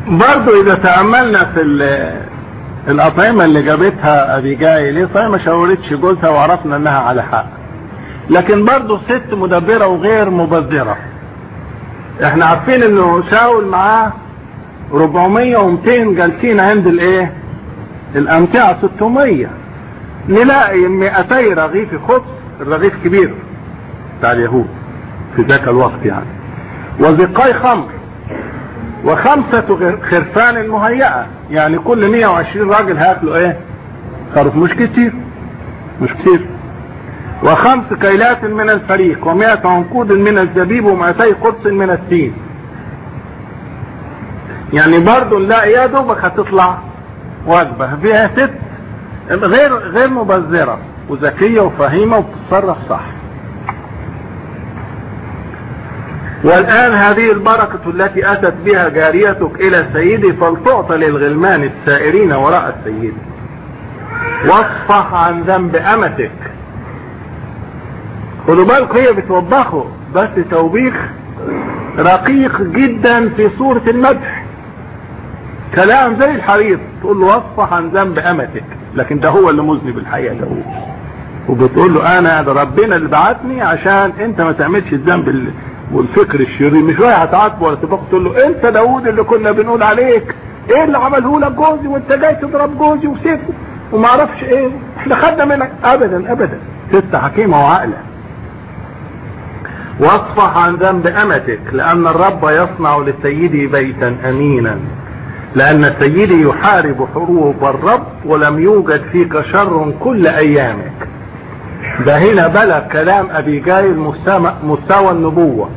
برضو اذا تأملنا في ال- الاطعمة اللي جابتها ابيجايل هي صحيح ما شاورتش جوزها وعرفنا انها على حق لكن برضو ست مدبرة وغير مبذرة احنا عارفين انه شاول معاه 400 و200 جالسين عند الايه الامتعة 600 نلاقي 200 رغيف خبز الرغيف كبير بتاع اليهود في ذاك الوقت يعني وزقاي خمر وخمسة خرفان مهيئة يعني كل 120 راجل هياكلوا ايه خروف مش كتير مش كتير وخمس كيلات من الفريق ومائة عنقود من الزبيب ومائتي قدس من التين يعني برضو نلاقي يا دوبك هتطلع وجبة فيها ست غير غير مبذرة وذكية وفهيمة وبتتصرف صح والآن هذه البركة التي أتت بها جاريتك إلى سيدي فلتعطى للغلمان السائرين وراء السيد واصفح عن ذنب أمتك خدوا بالكم هي بتوبخه بس توبيخ رقيق جدا في صورة المدح كلام زي الحرير تقول له واصفح عن ذنب أمتك لكن ده هو اللي مذنب الحقيقة داود وبتقول له أنا ده ربنا اللي بعتني عشان أنت ما تعملش الذنب اللي والفكر الشرير مش رايح تعاتبه ولا تبقى تقول له انت داوود اللي كنا بنقول عليك ايه اللي عمله لك جوزي وانت جاي تضرب جوزي وسيفه وما اعرفش ايه احنا خدنا منك ابدا ابدا ست حكيمه وعاقله واصفح عن ذنب امتك لان الرب يصنع لسيدي بيتا امينا لان سيدي يحارب حروب الرب ولم يوجد فيك شر كل ايامك ده هنا بلغ كلام ابي جايل مستوى, مستوى النبوة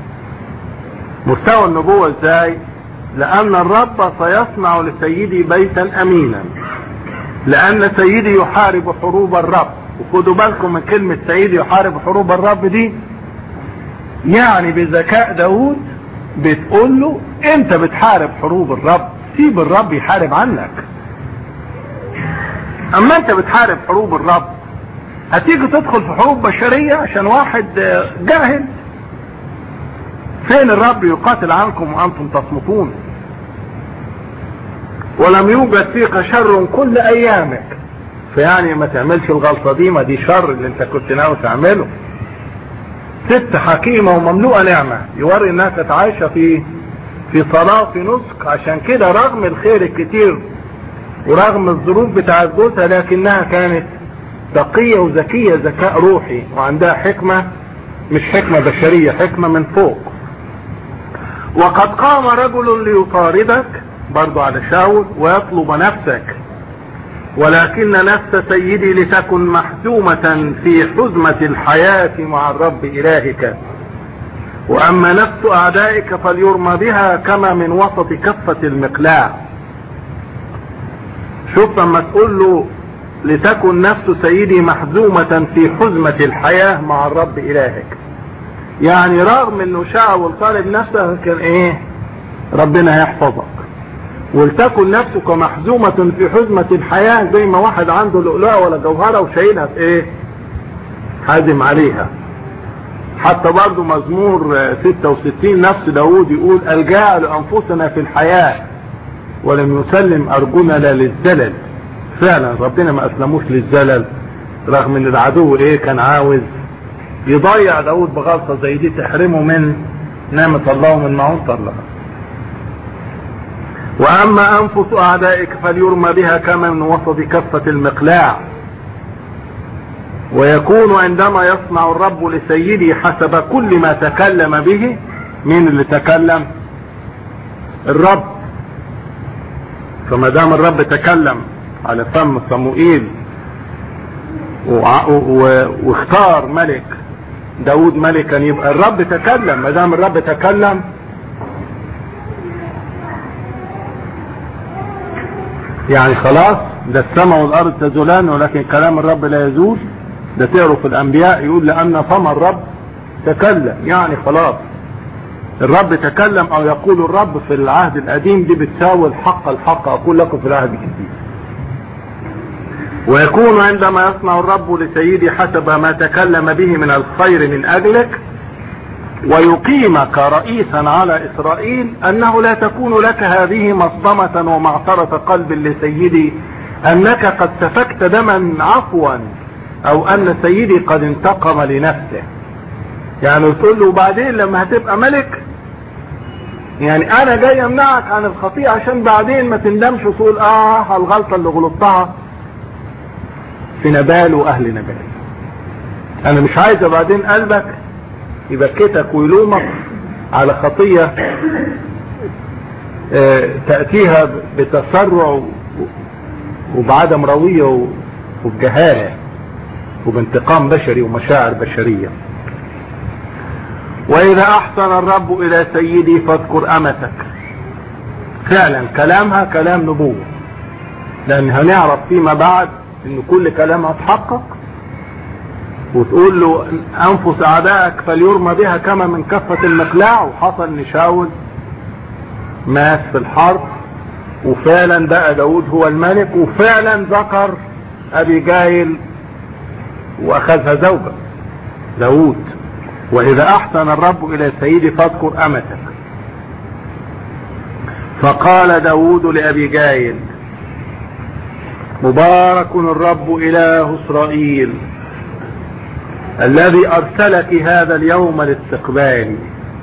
مستوى النبوة ازاي لان الرب سيصنع لسيدي بيتا امينا لان سيدي يحارب حروب الرب وخدوا بالكم من كلمة سيدي يحارب حروب الرب دي يعني بذكاء داود بتقول له انت بتحارب حروب الرب سيب الرب يحارب عنك اما انت بتحارب حروب الرب هتيجي تدخل في حروب بشرية عشان واحد جاهل فين الرب يقاتل عنكم وانتم تصمتون ولم يوجد فيك شر كل ايامك فيعني ما تعملش الغلطة دي ما دي شر اللي انت كنت ناوي تعمله ست حكيمة ومملوءة نعمة يوري انها كانت عايشة في في صلاة في نسك عشان كده رغم الخير الكتير ورغم الظروف بتاعت جوزها لكنها كانت تقية وذكية ذكاء روحي وعندها حكمة مش حكمة بشرية حكمة من فوق وقد قام رجل ليطاردك برضو على شاول ويطلب نفسك ولكن نفس سيدي لتكن محزومة في حزمة الحياة مع الرب إلهك وأما نفس أعدائك فليرمى بها كما من وسط كفة المقلاع شوف لما تقول له لتكن نفس سيدي محزومة في حزمة الحياة مع الرب إلهك يعني رغم انه شعب طالب نفسه كان ايه ربنا يحفظك ولتكن نفسك محزومة في حزمة الحياة زي ما واحد عنده لؤلؤة ولا جوهرة وشايلها في ايه حازم عليها حتى برضه مزمور 66 نفس داود يقول الجاء لانفسنا في الحياة ولم يسلم ارجلنا للزلل فعلا ربنا ما اسلموش للزلل رغم ان العدو ايه كان عاوز يضيع داود بغلطة زي دي تحرمه من نعمة الله ومن معونة الله واما انفس اعدائك فليرمى بها كما من وسط كفة المقلاع ويكون عندما يصنع الرب لسيدي حسب كل ما تكلم به مين اللي تكلم الرب فما دام الرب تكلم على فم صموئيل واختار ملك داود ملكا يبقى الرب تكلم ما دام الرب تكلم يعني خلاص ده السماء والارض تزولان ولكن كلام الرب لا يزول ده تقروا في الانبياء يقول لان فم الرب تكلم يعني خلاص الرب تكلم او يقول الرب في العهد القديم دي بتساوي الحق الحق اقول لكم في العهد الجديد ويكون عندما يصنع الرب لسيدي حسب ما تكلم به من الخير من اجلك ويقيمك رئيسا على اسرائيل انه لا تكون لك هذه مصدمة ومعثرة قلب لسيدي انك قد سفكت دما عفوا او ان سيدي قد انتقم لنفسه يعني تقول له بعدين لما هتبقى ملك يعني انا جاي امنعك عن الخطيئة عشان بعدين ما تندمش وتقول اه الغلطة اللي غلطتها في نبال واهل نبال انا مش عايز بعدين قلبك يبكتك ويلومك على خطية اه تأتيها بتسرع وبعدم روية وبجهالة وبانتقام بشري ومشاعر بشرية واذا احسن الرب الى سيدي فاذكر امتك فعلا كلامها كلام نبوة لان هنعرف فيما بعد ان كل كلامها اتحقق وتقول له انفس اعدائك فليرمى بها كما من كفة المقلاع وحصل ان شاول مات في الحرب وفعلا بقى داود هو الملك وفعلا ذكر ابي جايل واخذها زوجة داود واذا احسن الرب الى سيدي فاذكر امتك فقال داود لابي جايل مبارك الرب اله اسرائيل الذي ارسلك هذا اليوم لاستقبالي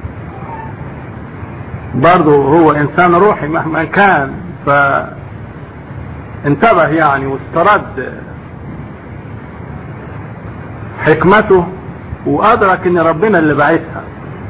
برضه هو انسان روحي مهما كان فانتبه يعني واسترد حكمته وادرك ان ربنا اللي بعثها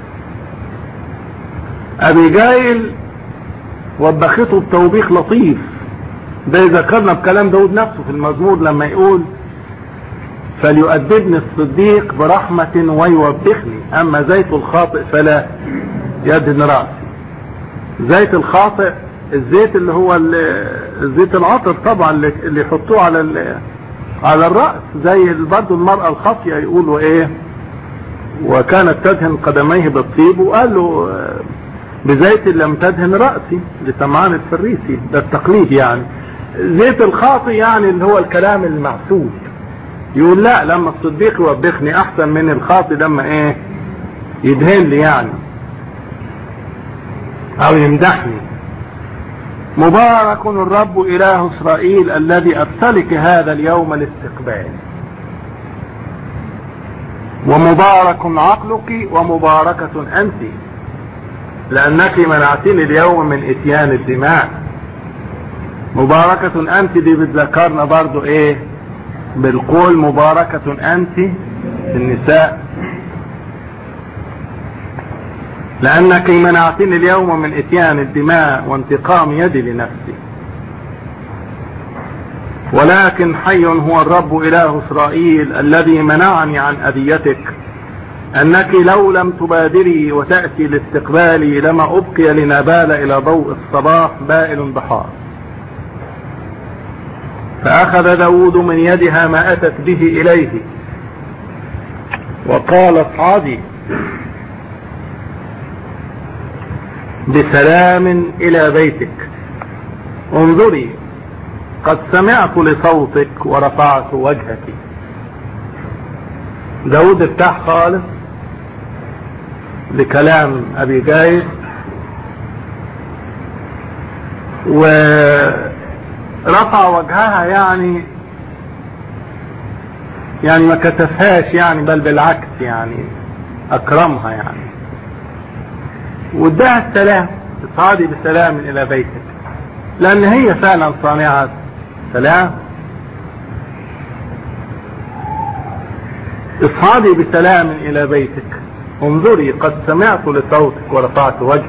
ابي جايل وبخته بتوبيخ لطيف ده يذكرنا بكلام داود نفسه في المزمور لما يقول فليؤدبني الصديق برحمة ويوبخني اما زيت الخاطئ فلا يدهن رأسي زيت الخاطئ الزيت اللي هو الزيت العطر طبعا اللي يحطوه على على الرأس زي برضه المرأة الخاطئة يقولوا ايه وكانت تدهن قدميه بالطيب وقال له بزيت لم تدهن رأسي لسمعان الفريسي ده التقليد يعني زيت الخاطي يعني اللي هو الكلام المعسود يقول لا لما الصديق يوبخني احسن من الخاطي لما ايه يدهن لي يعني او يمدحني مبارك الرب اله اسرائيل الذي ارسلك هذا اليوم الاستقبال ومبارك عقلك ومباركة انت لانك منعتني اليوم من اتيان الدماء مباركة انت دي بتذكرنا برضو ايه بالقول مباركة انت النساء لانك منعتني اليوم من اتيان الدماء وانتقام يدي لنفسي ولكن حي هو الرب اله اسرائيل الذي منعني عن اذيتك انك لو لم تبادري وتأتي لاستقبالي لما ابقي لنبال الى ضوء الصباح بائل بحار فاخذ داود من يدها ما اتت به اليه وقال اصعدي بسلام الى بيتك انظري قد سمعت لصوتك ورفعت وجهك داود ارتاح خالص لكلام ابي جايد ورفع وجهها يعني يعني ما كتفهاش يعني بل بالعكس يعني اكرمها يعني واداها السلام اصعدي بسلام الى بيتك لان هي فعلا صانعة سلام اصعدي بسلام الى بيتك انظري قد سمعت لصوتك ورفعت وجهك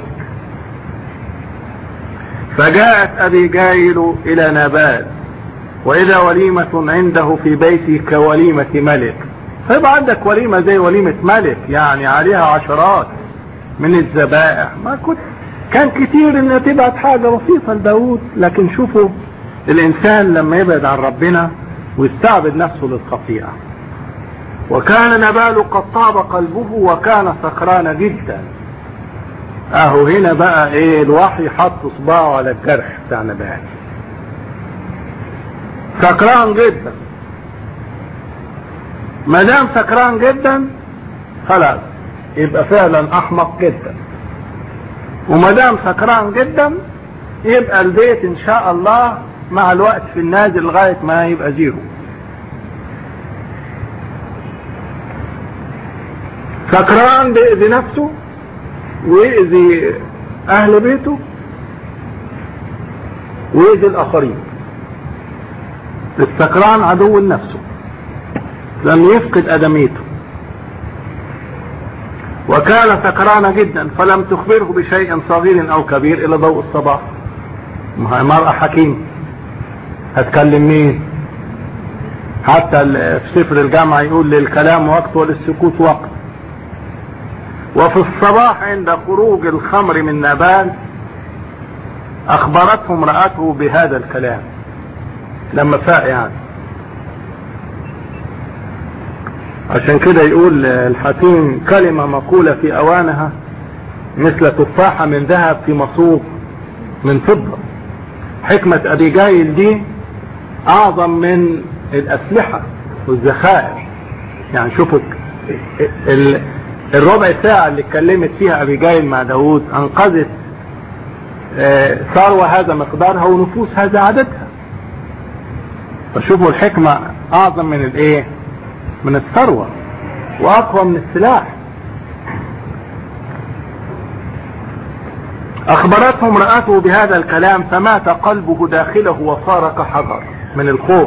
فجاءت ابي جايل الى نبال واذا وليمة عنده في بيتي كوليمة ملك فيبقى عندك وليمة زي وليمة ملك يعني عليها عشرات من الذبائح ما كنت كان كتير انها تبعت حاجة بسيطة لداود لكن شوفوا الانسان لما يبعد عن ربنا ويستعبد نفسه للخطيئة وكان نبال قد طاب قلبه وكان سكران جدا اهو هنا بقى ايه الوحي حط صباعه على الجرح بتاع نبال سكران جدا ما دام سكران جدا خلاص يبقى فعلا احمق جدا وما دام سكران جدا يبقى البيت ان شاء الله مع الوقت في النازل لغايه ما يبقى زيرو سكران بيأذي نفسه ويأذي اهل بيته ويأذي الاخرين السكران عدو لنفسه لم يفقد ادميته وكان سكران جدا فلم تخبره بشيء صغير او كبير الى ضوء الصباح ما هي مرأة حكيم هتكلم مين حتى ال- في سفر الجامعة يقول للكلام وقت وللسكوت وقت وفي الصباح عند خروج الخمر من نبال اخبرته امرأته بهذا الكلام لما فاق يعني عشان كده يقول الحكيم كلمة مقولة في اوانها مثل تفاحة من ذهب في مصوب من فضة حكمة ابيجايل دي اعظم من الاسلحة والذخائر يعني شوفوا ال- الربع ساعة اللي اتكلمت فيها ابيجايل مع داود انقذت آه، ثروة هذا مقدارها ونفوس هذا عددها فشوفوا الحكمة اعظم من الايه من الثروة واقوى من السلاح اخبرته امرأته بهذا الكلام فمات قلبه داخله وصار كحجر من الخوف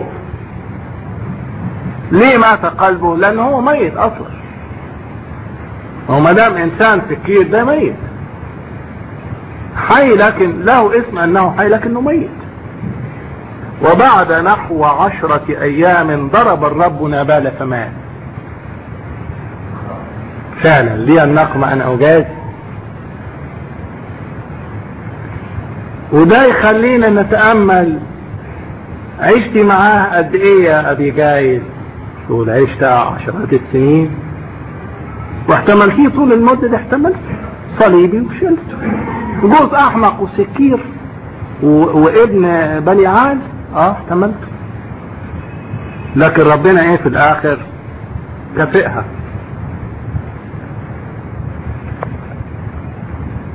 ليه مات قلبه لانه هو ميت اصلا هو ما دام انسان فكير ده ميت حي لكن له اسم انه حي لكنه ميت وبعد نحو عشرة ايام ضرب الرب نابال فمات فعلا لي النقم ان اوجاز وده يخلينا نتأمل عشت معاه قد ايه يا ابي جايز تقول عشت عشرات السنين واحتملتيه طول المدة ده احتملت صليبي وشلته جوز احمق وسكير و... وابن بليعال اه احتملته لكن ربنا ايه في الاخر كافئها